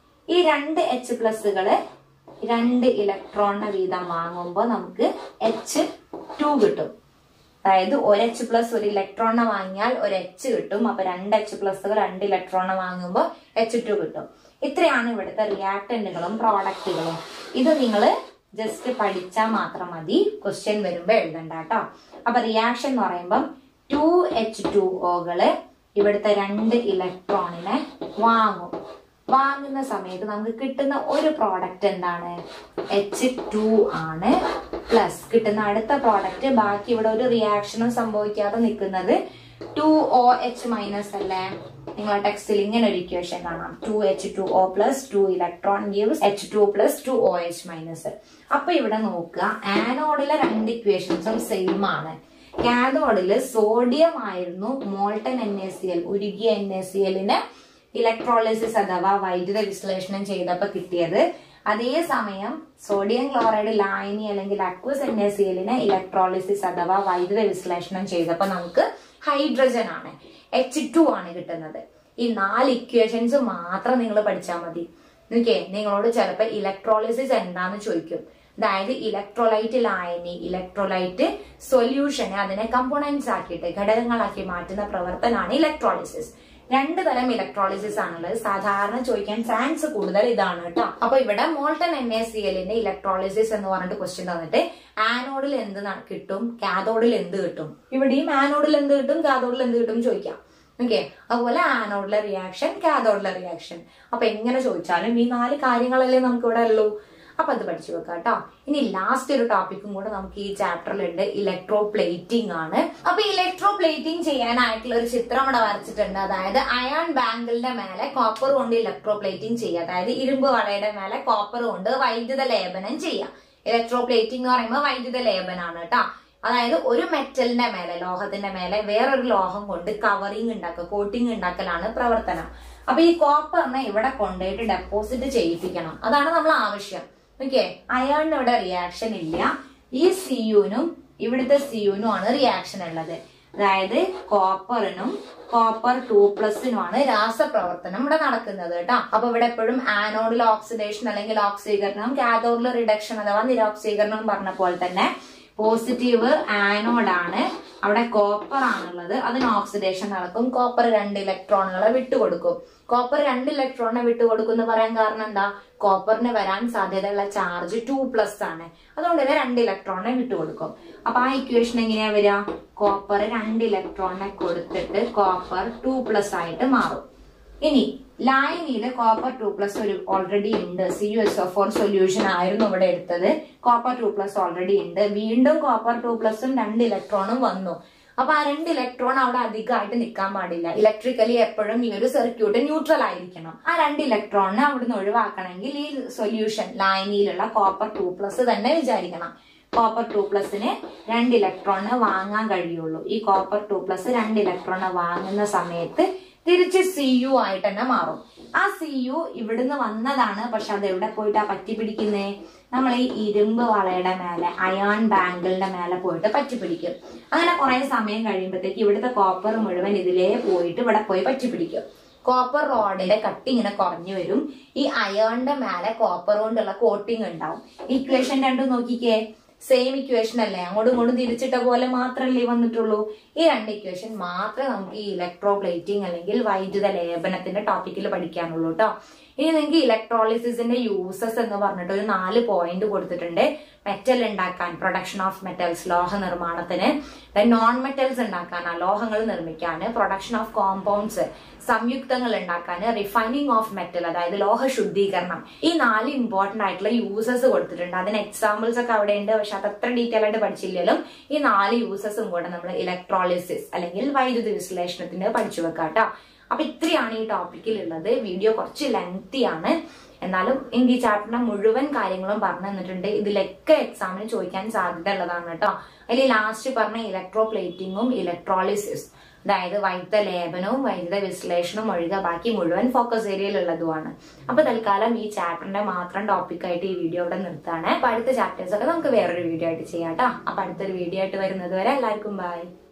ഈ രണ്ട് എച്ച് പ്ലസുകള് രണ്ട് ഇലക്ട്രോണിനെ വീതം വാങ്ങുമ്പോൾ നമുക്ക് എച്ച് ടു കിട്ടും അതായത് ഒരു എച്ച് പ്ലസ് ഒരു ഇലക്ട്രോണിനെ വാങ്ങിയാൽ ഒരു എച്ച് കിട്ടും അപ്പൊ രണ്ട് എച്ച് പ്ലസുകൾ രണ്ട് ഇലക്ട്രോണിനെ വാങ്ങുമ്പോൾ എച്ച് ടു കിട്ടും ഇത്രയാണ് ഇവിടുത്തെ റിയാക്ടന്റുകളും പ്രോഡക്റ്റുകളും ഇത് നിങ്ങൾ ജസ്റ്റ് പഠിച്ചാൽ മാത്രം മതി ക്വസ്റ്റ്യൻ വരുമ്പോൾ എഴുതണ്ട കേട്ടോ അപ്പൊ റിയാക്ഷൻ എന്ന് പറയുമ്പം ടു എച്ച് ടു ഒകള് ഇവിടുത്തെ രണ്ട് ഇലക്ട്രോണിനെ വാങ്ങും വാങ്ങുന്ന സമയത്ത് നമുക്ക് കിട്ടുന്ന ഒരു പ്രോഡക്റ്റ് എന്താണ് എച്ച് ടു ആണ് പ്ലസ് കിട്ടുന്ന അടുത്ത പ്രോഡക്റ്റ് ബാക്കി ഇവിടെ ഒരു റിയാക്ഷനും സംഭവിക്കാതെ നിൽക്കുന്നത് ടു ഒ എച്ച് മൈനസ് അല്ലേ നിങ്ങളെ ടെക്സ്റ്റിൽ ഇങ്ങനെ ഒരു ഇക്വേഷൻ കാണാം two H two O plus two electron gives H two plus two O H minus അപ്പൊ ഇവിടെ നോക്കുക ആനോഡിലെ രണ്ട് ഇക്വേഷൻസും സെയിം ആണ് കാഥോഡില് സോഡിയം ആയിരുന്നു molten N A C L ഉരുകിയ എൻ എ സി എല്ലിന് ഇലക്ട്രോളിസിസ് അഥവാ വൈദ്യുത വിശ്ലേഷണം ചെയ്തപ്പോൾ കിട്ടിയത് അതേസമയം സോഡിയം ക്ലോറൈഡ് ലായനി അല്ലെങ്കിൽ അക്വസ് എൻ എ സി എല്ലിന് ഇലക്ട്രോളിസിസ് അഥവാ വൈദ്യുത വിശ്ലേഷണം ചെയ്തപ്പോൾ നമുക്ക് ഹൈഡ്രജൻ ആണ് എച്ച് ടു ആണ് കിട്ടുന്നത് ഈ നാല് ഇക്വേഷൻസ് മാത്രം നിങ്ങൾ പഠിച്ചാൽ മതി നോക്കിയേ നിങ്ങളോട് ചിലപ്പോൾ ഇലക്ട്രോളിസിസ് എന്താന്ന് ചോദിക്കും അതായത് ഇലക്ട്രോലൈറ്റ് ലായനി ഇലക്ട്രോലൈറ്റ് സൊല്യൂഷനെ അതിനെ കമ്പോണൻസ് ആക്കിയിട്ട് ഘടകങ്ങളാക്കി മാറ്റുന്ന പ്രവർത്തനമാണ് ഇലക്ട്രോളിസിസ് രണ്ട് തരം ഇലക്ട്രോളിസിസ് ആണുള്ളത് സാധാരണ ചോദിക്കാൻ ചാൻസ് കൂടുതൽ ഇതാണ് കേട്ടോ അപ്പൊ ഇവിടെ മോൾട്ടൺ എൻ എ സി എല്ലിന്റെ ഇലക്ട്രോളിസിസ് എന്ന് പറഞ്ഞിട്ട് ക്വസ്റ്റ്യൻ തന്നിട്ട് ആനോഡിൽ എന്ത് ന- കിട്ടും കാഥോഡിൽ എന്ത് കിട്ടും ഇവിടെയും ആനോഡിൽ എന്ത് കിട്ടും കാഥോഡിൽ എന്ത് കിട്ടും ചോദിക്കാം ഓക്കെ അതുപോലെ ആനോഡിലെ റിയാക്ഷൻ കാഥോഡിലെ റിയാക്ഷൻ അപ്പൊ എങ്ങനെ ചോദിച്ചാലും ഈ നാല് കാര്യങ്ങളല്ലേ നമുക്ക് ഇവിടെ ഉള്ളൂ അപ്പൊ അത് പഠിച്ചു വെക്കാം കേട്ടോ ഇനി ലാസ്റ്റ് ഒരു ടോപ്പിക്കും കൂടെ നമുക്ക് ഈ ചാപ്റ്ററിലുണ്ട് ഇലക്ട്രോ പ്ലേറ്റിംഗ് ആണ് അപ്പൊ ഇലക്ട്രോ പ്ലേറ്റിംഗ് ചെയ്യാനായിട്ടുള്ള ഒരു ചിത്രം ഇവിടെ വരച്ചിട്ടുണ്ട് അതായത് അയൺ ബാങ്കിളിന്റെ മേലെ കോപ്പർ കൊണ്ട് ഇലക്ട്രോ പ്ലേറ്റിംഗ് ചെയ്യുക അതായത് ഇരുമ്പ് വളയുടെ മേലെ കോപ്പർ കൊണ്ട് വൈദ്യുത ലേപനം ചെയ്യുക ഇലക്ട്രോ പ്ലേറ്റിംഗ് എന്ന് പറയുമ്പോൾ വൈദ്യുത ലേപനാണ് കേട്ടോ അതായത് ഒരു മെറ്റലിന്റെ മേലെ ലോഹത്തിന്റെ മേലെ വേറൊരു ലോഹം കൊണ്ട് കവറിങ് ഉണ്ടാക്കുക കോട്ടിങ് ഉണ്ടാക്കലാണ് പ്രവർത്തനം അപ്പൊ ഈ കോപ്പറിനെ ഇവിടെ കൊണ്ടുപോയിട്ട് ഡെപ്പോസിറ്റ് ചെയ്യിപ്പിക്കണം അതാണ് നമ്മൾ ആവശ്യം ഓക്കെ അയണിന് ഇവിടെ റിയാക്ഷൻ ഇല്ല ഈ സിയുനും ഇവിടുത്തെ സിയുനും ആണ് റിയാക്ഷൻ ഉള്ളത് അതായത് കോപ്പറിനും കോപ്പർ ടു പ്ലസിനുമാണ് രാസപ്രവർത്തനം ഇവിടെ നടക്കുന്നത് കേട്ടോ അപ്പൊ ഇവിടെ എപ്പോഴും ആനോഡിൽ ഓക്സിഡേഷൻ അല്ലെങ്കിൽ ഓക്സീകരണം കാഥോഡിൽ റിഡക്ഷൻ അഥവാ നിരോക്സീകരണം പറഞ്ഞ പോലെ തന്നെ പോസിറ്റീവ് ആനോഡാണ് അവിടെ കോപ്പർ ആണുള്ളത് അതിന് ഓക്സിഡേഷൻ നടക്കും കോപ്പർ രണ്ട് ഇലക്ട്രോണുകളെ വിട്ടുകൊടുക്കും കോപ്പർ രണ്ട് ഇലക്ട്രോണിനെ വിട്ടുകൊടുക്കും എന്ന് പറയാൻ കാരണം എന്താ കോപ്പറിന് വരാൻ സാധ്യതയുള്ള ചാർജ് ടു പ്ലസ് ആണ് അതുകൊണ്ട് തന്നെ രണ്ട് ഇലക്ട്രോണിനെ വിട്ടുകൊടുക്കും അപ്പൊ ആ ഇക്വേഷൻ എങ്ങനെയാ വരിക കോപ്പർ രണ്ട് ഇലക്ട്രോണിനെ കൊടുത്തിട്ട് കോപ്പർ ടു പ്ലസ് ആയിട്ട് മാറും ഇനി ലായനിയില് കോപ്പർ ടു പ്ലസ് ഒരു ഓൾറെഡി ഉണ്ട് C U S O four solution ആയിരുന്നു ഇവിടെ എടുത്തത് കോപ്പർ ടു പ്ലസ് ഓൾറെഡി ഉണ്ട് വീണ്ടും കോപ്പർ ടു പ്ലസും രണ്ട് ഇലക്ട്രോണും വന്നു അപ്പൊ ആ രണ്ട് ഇലക്ട്രോൺ അവിടെ അധികമായിട്ട് നിൽക്കാൻ പാടില്ല ഇലക്ട്രിക്കലി എപ്പോഴും ഈ ഒരു സർക്യൂട്ട് ന്യൂട്രൽ ആയിരിക്കണം ആ രണ്ട് ഇലക്ട്രോണിനെ അവിടുന്ന് ഒഴിവാക്കണമെങ്കിൽ ഈ സൊല്യൂഷൻ ലായനിയിലുള്ള കോപ്പർ ടു പ്ലസ് തന്നെ വിചാരിക്കണം കോപ്പർ ടു പ്ലസിന് രണ്ട് ഇലക്ട്രോണിന് വാങ്ങാൻ കഴിയുള്ളൂ ഈ കോപ്പർ ടു പ്ലസ് രണ്ട് ഇലക്ട്രോണിനെ വാങ്ങുന്ന സമയത്ത് തിരിച്ച് സി യു ആയിട്ട് തന്നെ മാറും ആ സി യു ഇവിടുന്ന് വന്നതാണ് പക്ഷെ അത് എവിടെ പോയിട്ടാ പറ്റി പിടിക്കുന്നേ നമ്മൾ ഈ ഇരുമ്പ് വളയുടെ മേലെ അയോൺ ബാങ്കിളിന്റെ മേലെ പോയിട്ട് പറ്റി പിടിക്കും അങ്ങനെ കുറെ സമയം കഴിയുമ്പോഴത്തേക്ക് ഇവിടുത്തെ കോപ്പർ മുഴുവൻ ഇതിലേ പോയിട്ട് ഇവിടെ പോയി പറ്റി പിടിക്കും കോപ്പർ റോഡിന്റെ കട്ടി ഇങ്ങനെ കുറഞ്ഞു വരും ഈ അയേണിന്റെ മേലെ കോപ്പർ കൊണ്ടുള്ള കോട്ടിങ് ഉണ്ടാവും ഇക്വേഷൻ രണ്ടും നോക്കിക്കേ സെയിം ഇക്വേഷൻ അല്ലേ അങ്ങോട്ടും ഇങ്ങോട്ടും തിരിച്ചിട്ട പോലെ മാത്രമല്ലേ വന്നിട്ടുള്ളൂ ഈ രണ്ട് ഇക്വേഷൻ മാത്രമേ നമുക്ക് ഈ ഇലക്ട്രോ പ്ലേറ്റിംഗ് അല്ലെങ്കിൽ വൈദ്യുത ലേപനത്തിന്റെ ടോപ്പിക്കിൽ പഠിക്കാനുള്ളൂ കേട്ടോ ഇനി നിങ്ങൾക്ക് ഇലക്ട്രോളിസിന്റെ യൂസസ് എന്ന് പറഞ്ഞിട്ട് ഒരു നാല് പോയിന്റ് കൊടുത്തിട്ടുണ്ട് മെറ്റൽ ഉണ്ടാക്കാൻ പ്രൊഡക്ഷൻ ഓഫ് മെറ്റൽസ് ലോഹ നിർമ്മാണത്തിന് നോൺ മെറ്റൽസ് ഉണ്ടാക്കാൻ ലോഹങ്ങൾ നിർമ്മിക്കാൻ പ്രൊഡക്ഷൻ ഓഫ് കോമ്പൗണ്ട്സ് സംയുക്തങ്ങൾ ഉണ്ടാക്കാൻ റിഫൈനിങ് ഓഫ് മെറ്റൽ അതായത് ലോഹ ശുദ്ധീകരണം ഈ നാല് ഇമ്പോർട്ടന്റ് ആയിട്ടുള്ള യൂസസ് കൊടുത്തിട്ടുണ്ട് അതിന് എക്സാമ്പിൾസ് ഒക്കെ അവിടെ ഉണ്ട് പക്ഷെ അത് അത്ര ഡീറ്റെയിൽ ആയിട്ട് പഠിച്ചില്ലെങ്കിലും ഈ നാല് യൂസസും കൂടെ നമ്മൾ ഇലക്ട്രോളിസിസ് അല്ലെങ്കിൽ വൈദ്യുതി വിശ്ലേഷണത്തിന് പഠിച്ചു വെക്കാം കേട്ടോ അപ്പൊ ഇത്രയാണ് ഈ ടോപ്പിക്കിൽ ഉള്ളത് വീഡിയോ കുറച്ച് ലെങ്തി ആണ് എന്നാലും എനിക്ക് ഈ ചാപ്റ്ററിന്റെ മുഴുവൻ കാര്യങ്ങളും പറഞ്ഞു തന്നിട്ടുണ്ട് ഇതിലൊക്കെ എക്സാമിന് ചോദിക്കാൻ സാധ്യത ഉള്ളതാണ് കേട്ടോ അതിൽ ലാസ്റ്റ് പറഞ്ഞ ഇലക്ട്രോ പ്ലേറ്റിങ്ങും ഇലക്ട്രോളിസിസ് അതായത് വൈദ്യുത ലേപനവും വൈദ്യുത വിശ്ലേഷണവും ഒഴികെ ബാക്കി മുഴുവൻ ഫോക്കസ് ഏരിയയിലുള്ളതുമാണ് അപ്പൊ തൽക്കാലം ഈ ചാപ്റ്ററിന്റെ മാത്രം ടോപ്പിക്കായിട്ട് ഈ വീഡിയോ ഇവിടെ നിർത്താണ് അപ്പൊ അടുത്ത ചാപ്റ്റേഴ്സ് ഒക്കെ നമുക്ക് വേറൊരു വീഡിയോ ആയിട്ട് ചെയ്യാം കേട്ടോ അപ്പൊ അടുത്തൊരു വീഡിയോ ആയിട്ട് വരുന്നത് വരെ എല്ലാവർക്കും ബൈ